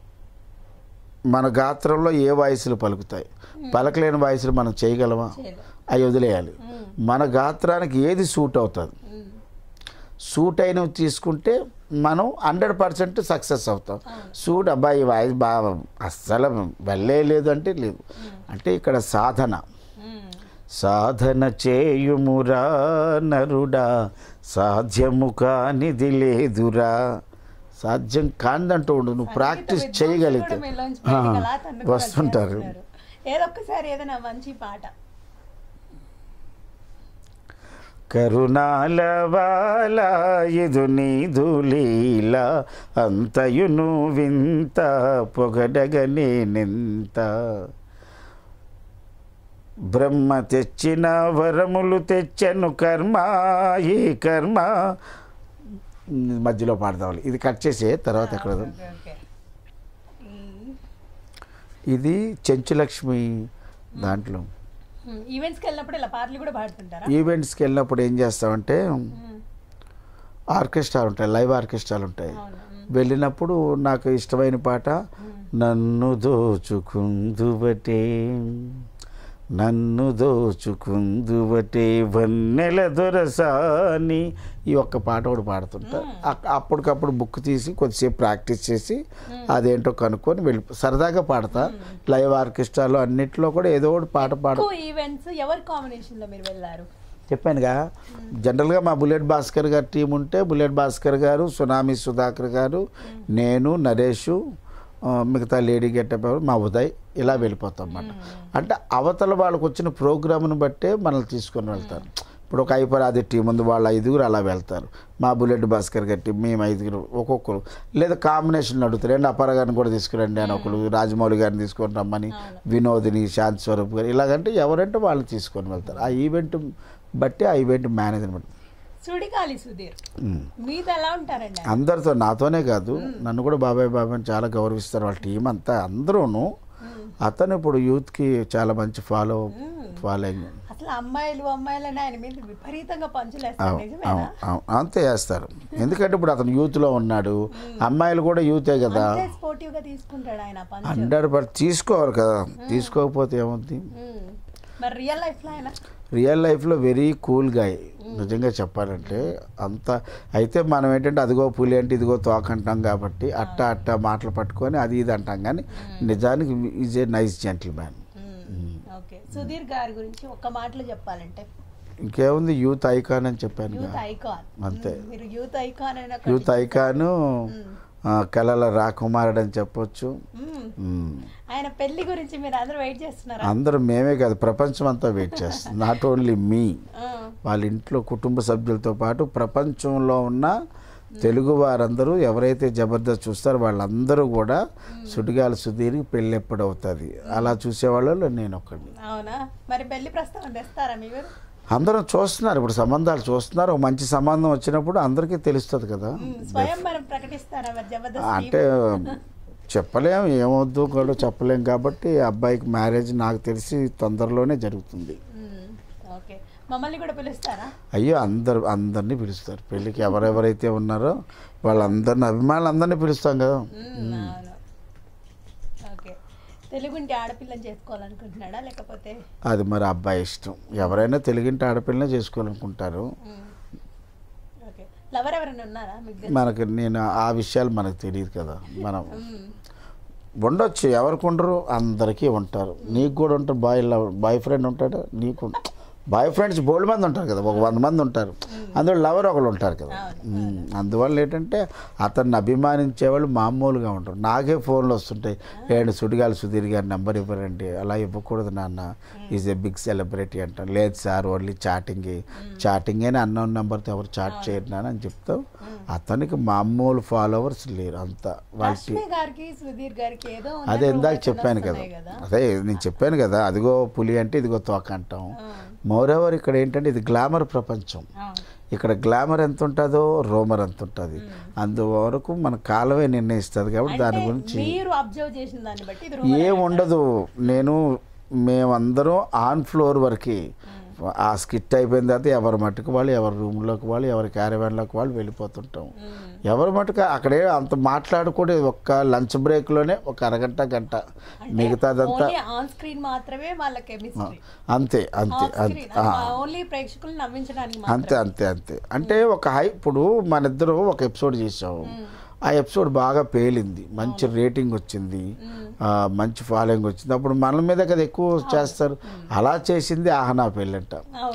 మన గాత్రంలో ఏ వాయిస్లు పలుకుతాయి పలకలేని వాయిస్లు మనం చేయగలమా చేయలేదు అవి వదిలేయాలి ఉమ్, మన గాత్రానికి ఏది సూట్ అవుతుంది ఉమ్, సూట్ అయినవి తీసుకుంటే మనం హండ్రెడ్ పర్సెంట్ సక్సెస్ అవుతాం సూట్ అబ్బాయి వాయిస్ బాగా అస్సలు వెళ్ళే లేదు అంటే లేదు అంటే ఇక్కడ సాధన ఉమ్, సాధన చేయుమురా నరుడా సాధ్యము కానిది లేదురా సాధ్యం కానిదంటూ ఉండదు నువ్వు ప్రాక్టీస్ సంగీత చేయగలిగితే విద్వాంసులు కూడా మీలోంచి బయటికి అలా ఆ, తన్నుకు వస్తుంటారు వచ్చేస్తున్నారు. ఏదొక్కసారి ఏదైనా మంచి పాట కరుణాలవాల ఇది నీదు లీల అంతయును వింత పొగడగనే నింత బ్రహ్మ తెచ్చిన వరములు తెచ్చను కర్మ ఈ కర్మ మధ్యలో పాడదాం ఇది కట్ చేసే తర్వాత ఎక్కడ ఓకే, ఓకే. ఉమ్. ఇది చెంచులక్ష్మి దాంట్లో ఉమ్, ఈవెంట్స్కి వెళ్ళినప్పుడు ఇలా పాటలు కూడా పాడుతుంటారా ఈవెంట్స్కి వెళ్ళినప్పుడు ఏం చేస్తామంటే ఉమ్, ఆర్కెస్ట్రాలు ఉంటాయి లైవ్ ఆర్కెస్ట్రాలు ఉంటాయి అవును ఉమ్, వెళ్ళినప్పుడు నాకు ఇష్టమైన పాట నన్ను దోచుకుందుబటే నన్ను దోచుకుందుబటే వన్నెల దొరసాని ఈ ఒక్క పాట కూడా పాడుతుంటా అక్- అప్పటికప్పుడు బుక్ తీసి కొద్దిసేపు ప్రాక్టీస్ చేసి అదేంటో కనుక్కొని వెళ్ళి సరదాగా పాడతా లైవ్ ఆర్కెస్ట్రాలో అన్నిట్లో కూడా ఏదో ఒకటి పాట పాడ ఎక్కువ ఈవెంట్స్ ఎవరి కాంబినేషన్ లో మీరు వెళ్ళారు చెప్పానుగా జనరల్గా మా బుల్లెట్ భాస్కర్ గారి టీం ఉంటే బుల్లెట్ భాస్కర్ గారు సునామీ సుధాకర్ గారు నేను నరేష్ ఆ, మిగతా లేడీ గెటప్ ఎవరు, మా ఉదయ్ ఇలా వెళ్ళిపోతాం అన్నమాట అంటే అవతల వాళ్ళకు వచ్చిన ప్రోగ్రామ్ను బట్టే మనల్ని తీసుకొని వెళ్తారు ఇప్పుడు ఒక ఐపరాది టీం ఉంది వాళ్ళ ఐదుగురు అలా వెళ్తారు మా బుల్లెట్ భాస్కర్ గారి టీం మేము ఐదుగురు ఒక్కొక్కరు లేదా కాంబినేషన్ అడుగుతారు అండి అపర గారిని కూడా తీసుకురండి అని ఒకరు రాజమౌళి గారిని తీసుకొని రమ్మని వినోదిని శాంతి స్వరూప్ గారు ఇలాగంటే ఎవరంటే వాళ్ళు తీసుకొని వెళ్తారు ఆ ఈవెంట్ బట్టి ఆ ఈవెంట్ మేనేజర్ బట్టి సుడిగాలి సుధీర్ ఉమ్. మీతో ఎలా ఉంటారండి ఆయన? అందరితో నాతోనే కాదు నన్ను కూడా బాబాయ్ బాబాయ్ అని చాలా గౌరవిస్తారు వాళ్ళ టీం అంతా అందరూను అతను ఇప్పుడు యూత్కి చాలా మంచి ఫాలో ఫాలోయింగ్ అసలు అమ్మాయిలు అమ్మాయిలు అని ఆయన మీద విపరీతంగా పంచులేస్తారు అవును నిజమేనా అవును అవును అంతే చేస్తారు ఎందుకంటే ఇప్పుడు అతను యూత్లో ఉన్నాడు అమ్మాయిలు కూడా యూతే కదా అంతే స్పోర్టివ్ గా తీసుకుంటాడు ఆయన ఆ పంచ్ హండ్రెడ్ పర్సెంట్ తీసుకోవాలి కదా తీసుకోకపోతే ఏమవుద్ది ఉమ్. మరి రియల్ లైఫ్ లో ఆయన రియల్ లైఫ్లో వెరీ కూల్ గాయ్ నిజంగా చెప్పాలంటే అంత అయితే మనం ఏంటంటే అదిగో పులి అంటే ఇదిగో తోక అంటాం కాబట్టి అట్ట అట్ట మాటలు పట్టుకొని అది ఇది అంటాం కానీ నిజానికి is a nice gentleman um. Okay Sudheer గారి గురించి ఒక్క మాటలో చెప్పాలంటే ఇంకేముంది యూత్ ఐకాన్ అని చెప్పాను యూత్ ఐకాన్ అంతే. మీరు యూత్ ఐకాన్ అయిన యూత్ ఐకాను ఆ, కళల రాకుమారుడు అని చెప్పొచ్చు ఉమ్. ఉమ్. ఆయన పెళ్లి గురించి మీరు అందరూ వెయిట్ చేస్తున్నారా అందరూ మేమే కాదు ప్రపంచం అంతా వెయిట్ చేస్తుంది నాట్ ఓన్లీ మీ ఆ. వాళ్ళ ఇంట్లో కుటుంబ సభ్యులతో పాటు ప్రపంచంలో ఉన్న తెలుగు వారందరూ ఎవరైతే జబర్దస్త్ చూస్తారో వాళ్ళందరూ కూడా సుడిగాలి సుధీర్కి పెళ్ళి ఎప్పుడు అవుతుంది అలా చూసేవాళ్ళు నేను ఒక్కడిని అవునా మరి పెళ్లి ప్రస్తావన తెస్తారా మీరు అందరం చూస్తున్నారు ఇప్పుడు సంబంధాలు చూస్తున్నారు ఒక మంచి సంబంధం వచ్చినప్పుడు అందరికీ తెలుస్తుంది కదా ఉమ్, స్వయం మనం ప్రకటిస్తారా మరి జబర్దస్త్ అంటే చెప్పలేం ఏమొద్దు కూడా చెప్పలేం కాబట్టి అబ్బాయికి మ్యారేజ్ నాకు తెలిసి తొందరలోనే జరుగుతుంది ఉమ్, ఓకే మమ్మల్ని కూడా పిలుస్తారా అయ్యో అందరు అందరినీ పిలుస్తారు పెళ్ళికి ఎవరెవరైతే ఉన్నారో వాళ్ళందరిని అభిమానులు అందరినీ పిలుస్తాం కదా ఉమ్, అవును ఓకే తెలుగుంటి ఆడపిల్లని చేసుకోవాలనుకుంటున్నాడా లేకపోతే అది మరి అబ్బాయి ఇష్టం ఎవరైనా తెలుగింటి ఆడపిల్లనే చేసుకోవాలనుకుంటారు ఉమ్, ఓకే లవర్ ఎవరైనా ఉన్నారా మీకు తెలుసా? మనకు నేను ఆ విషయాలు మనకు తెలియదు కదా మనం ఉమ్, ఉండొచ్చు ఎవరికి ఉండరు అందరికీ ఉంటారు నీకు కూడా ఉంటారు బాయ్ లవ్ బాయ్ ఫ్రెండ్ ఉంటాడు నీకు బాయ్ ఫ్రెండ్స్ బోల్డ్ మంది ఉంటారు కదా ఒక వంద మంది ఉంటారు అందులో లవర్ ఒకళ్ళు ఉంటారు కదా ఉమ్, అందువల్ల ఏంటంటే అతన్ని అభిమానించే వాళ్ళు మామూలుగా ఉంటారు నాకే ఫోన్లు వస్తుంటాయి ఏంటి సుడిగాలి సుధీర్ గారి నెంబర్ ఇవ్వరండి అలా ఇవ్వకూడదు నాన్న ఈజ్ ఎ బిగ్ సెలబ్రిటీ అంటారు లేదు సార్ ఓన్లీ చాటింగ్ చాటింగ్ అని అన్నోన్ నెంబర్తో ఎవరు చాట్ చేయరు నాన్న అని చెప్తావు అతనికి మామూలు ఫాలోవర్స్ లేరు అంతా వాళ్ళ రష్మి గారికి సుధీర్ గారికి ఏదో ఉందని అదే ఇందాక rumors చెప్పాను కదా వస్తున్నాయి కదా అదే నేను చెప్పాను కదా అదిగో పులి అంటే ఇదిగో తోక అంటాం ఆ, మోరెవర్ ఇక్కడ ఏంటంటే ఇది గ్లామర్ ప్రపంచం అవును. ఇక్కడ గ్లామర్ ఎంత ఉంటుందో రోమర్ ఎంత ఉంటుంది అందువరకు మన కాలమే నిర్ణయిస్తుంది కాబట్టి దాని అంటే గురించి మీరు అబ్జర్వ్ చేసిన దాన్ని బట్టి ఇది rumor ఏం అన్నమాట. ఉండదు నేను మేమందరం ఆన్ ఫ్లోర్ వరకు ఆ స్కిట్ అయిపోయిన తర్వాత ఎవరి మట్టుకు వాళ్ళు ఎవరి రూమ్లోకి వాళ్ళు ఎవరి క్యారవాన్లోకి వాళ్ళు వెళ్ళిపోతుంటాం ఉమ్, ఎవరి మటుకు అక్కడే అంత మాట్లాడుకుంటే ఒక్క లంచ్ బ్రేక్లోనే ఒక అరగంట గంట మిగతాదంతా ఓన్లీ ఆన్ స్క్రీన్ మాత్రమే వాళ్ళ కెమిస్ట్రీ అంతే అంతే ఆఫ్ అంతే స్క్రీన్ ఆ, ఓన్లీ ప్రేక్షకులు నవ్వించడానికి అంతే మాత్రమే అంతే అంతే అంటే ఒక హై ఇప్పుడు మన ఇద్దరు ఒక ఎపిసోడ్ చేసాము ఆ ఎపిసోడ్ బాగా పేలింది మంచి రేటింగ్ వచ్చింది ఆ, మంచి ఫాలోయింగ్ వచ్చింది అప్పుడు మన మీద కదా ఎక్కువ చేస్తారు అలా చేసింది ఆహనా పెళ్ళంట అవును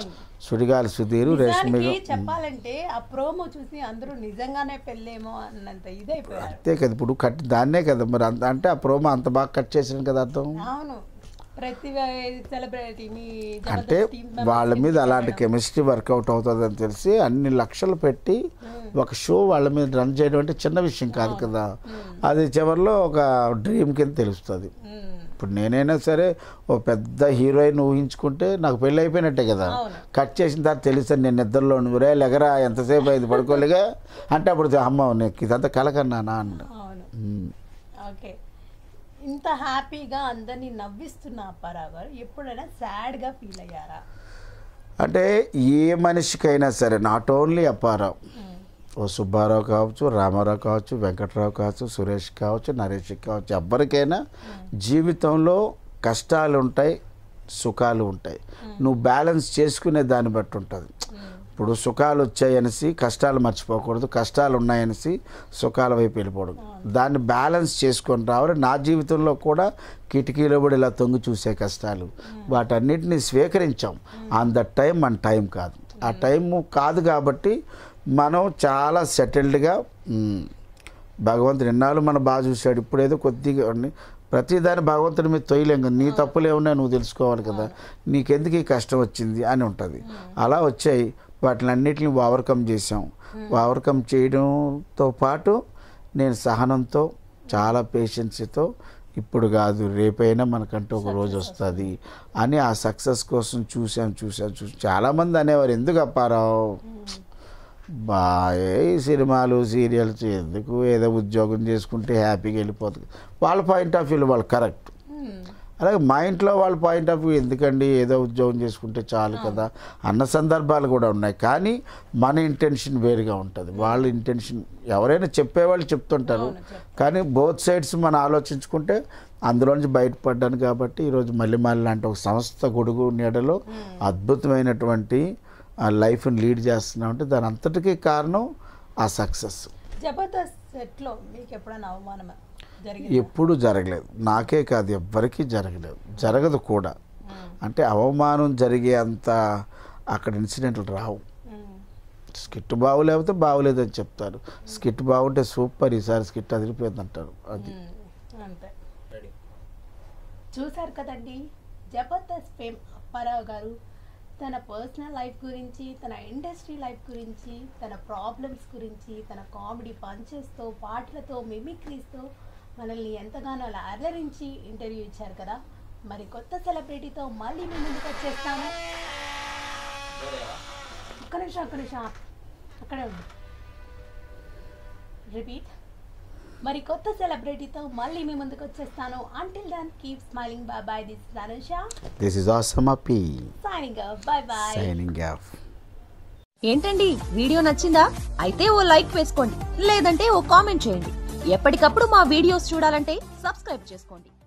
సుడిగాలి సుధీరు రేష్మి నిజానికి చెప్పాలంటే ఆ ప్రోమో చూసి అందరూ నిజంగానే పెళ్ళేమో అన్నంత ఇదైపోయారు అంతే కదా ఇప్పుడు కట్ దాన్నే కదా మరి అంత అంటే ఆ ప్రోమో అంత బాగా కట్ చేసాను కదా అర్థం అవును ప్రతి సెలబ్రిటీ మీ అంటే జబర్దస్త్ team members వాళ్ళ మీద కి అలాంటి చెప్పడం. కెమిస్ట్రీ వర్కౌట్ అవుతుందని తెలిసి అన్ని లక్షలు పెట్టి ఒక షో వాళ్ళ మీద రన్ చేయడం అంటే చిన్న విషయం కాదు కదా అది చివరిలో ఒక డ్రీమ్ కింద తెలుస్తుంది మ్మ్. ఇప్పుడు నేనైనా సరే ఓ పెద్ద హీరోయిన్ ఊహించుకుంటే నాకు పెళ్ళి అయిపోయినట్టే కదా అవును. కట్ చేసిన తర్వాత తెలుసు నేను నిద్రలో రే లెగరా ఎంతసేపు అయింది పడుకోలేగా అంటే అప్పుడు అమ్మ నీకు ఇదంతా కలకన్నానా అన్న అవును ఉమ్. ఓకే ఇంత హ్యాపీగా అందరినీ నవ్విస్తున్న అప్పారావు గారు ఎప్పుడైనా సాడ్గా ఫీల్ అయ్యారా అంటే ఏ మనిషికైనా సరే నాట్ ఓన్లీ అప్పారావు ఓ సుబ్బారావు కావచ్చు రామారావు కావచ్చు వెంకట్రావు కావచ్చు సురేష్ కావచ్చు నరేష్ కావచ్చు ఎవ్వరికైనా జీవితంలో కష్టాలు ఉంటాయి సుఖాలు ఉంటాయి నువ్వు బ్యాలెన్స్ చేసుకునే దాన్ని బట్టి ఉంటుంది ఇప్పుడు సుఖాలు వచ్చాయనేసి కష్టాలు మర్చిపోకూడదు కష్టాలు ఉన్నాయనేసి సుఖాల వైపు వెళ్ళిపోవడం దాన్ని బ్యాలెన్స్ చేసుకొని రావాలి నా జీవితంలో కూడా కిటికీలో కూడా ఇలా తొంగి చూసే కష్టాలు వాటన్నిటిని స్వీకరించాం ఆన్ దట్ టైం మన టైం కాదు ఆ టైం కాదు కాబట్టి మనం చాలా సెటిల్డ్గా భగవంతుడు ఎన్నాళ్ళు మన బాగా చూశాడు ఇప్పుడేదో కొద్దిగా ఉంది. ప్రతిదాని భగవంతుడి మీద తొయ్యలేం కదా నీ తప్పులు ఏమున్నాయో నువ్వు తెలుసుకోవాలి కదా నీకెందుకు ఈ కష్టం వచ్చింది అని ఉంటుంది అలా వచ్చాయి వాటిని అన్నిటిని ఓవర్కమ్ చేసాం ఓవర్కమ్ చేయడంతో పాటు నేను సహనంతో చాలా పేషెన్సీతో ఇప్పుడు కాదు రేపైనా మనకంటూ ఒక రోజు వస్తుంది అని ఆ సక్సెస్ కోసం చూసాం చూసాం చూసాం చాలామంది అనేవారు ఎందుకు అప్పారావు బాయే ఈ సినిమాలు సీరియల్స్ ఎందుకు ఏదో ఉద్యోగం చేసుకుంటే హ్యాపీగా వెళ్ళిపోతుంది వాళ్ళ పాయింట్ ఆఫ్ వ్యూలో వాళ్ళు కరెక్ట్ మ్మ్. అలాగే మా ఇంట్లో వాళ్ళ పాయింట్ ఆఫ్ వ్యూ ఎందుకండి ఏదో ఉద్యోగం చేసుకుంటే చాలు కదా అన్న సందర్భాలు కూడా ఉన్నాయి కానీ మన ఇంటెన్షన్ వేరుగా ఉంటుంది వాళ్ళ ఇంటెన్షన్ ఎవరైనా చెప్పేవాళ్ళు చెప్తుంటారు అవును, చెప్తారు. కానీ బోత్ సైడ్స్ మనం ఆలోచించుకుంటే అందులోంచి బయటపడ్డాను కాబట్టి ఈరోజు మల్లెమాలి లాంటి ఒక సంస్థ గొడుగు నీడలో అద్భుతమైనటువంటి ఆ లైఫ్ని లీడ్ చేస్తున్నామంటే దాని అంతటికీ కారణం ఆ సక్సెస్ జబర్దస్త్ సెట్లో మీకు ఎప్పుడైనా అవమానం జరిగింది ఎప్పుడూ జరగలేదు నాకే కాదు ఎవ్వరికీ జరగలేదు జరగదు కూడా అంటే అవమానం జరిగే అంత అక్కడ ఇన్సిడెంట్లు రావు స్కిట్ బాగోలేకపోతే బాగోలేదని చెప్తారు స్కిట్ బాగుంటే సూపర్ ఈసారి స్కిట్ అదిరిపోయింది అంటారు అది అంతే చూశారు కదండి జబర్దస్త్ ఫేమ్ అప్పారావు గారు తన పర్సనల్ లైఫ్ గురించి తన ఇండస్ట్రీ లైఫ్ గురించి తన ప్రాబ్లమ్స్ గురించి తన కామెడీ పంచెస్తో పాటలతో మిమిక్రీస్తో మనల్ని ఎంతగానో అలా అలరించి ఇంటర్వ్యూ ఇచ్చారు కదా మరి కొత్త సెలబ్రిటీతో మళ్ళీ మీ ముందుకు వచ్చేస్తాను ఒక్క నిమిషం ఒక్క నిమిషం ఆపు. అక్కడే ఉంది రిపీట్ మరి కొత్త సెలబ్రిటీతో మళ్ళీ మీ ముందుకు వచ్చేస్తాను until then keep smiling bye bye this Anusha this is awesome అపీ signing bye bye signing off ఏంటండి వీడియో నచ్చిందా అయితే ఓ లైక్ వేసుకోండి లేదంటే ఓ కామెంట్ చేయండి ఎప్పటికప్పుడు మా వీడియోస్ చూడాలంటే సబ్స్క్రైబ్ చేసుకోండి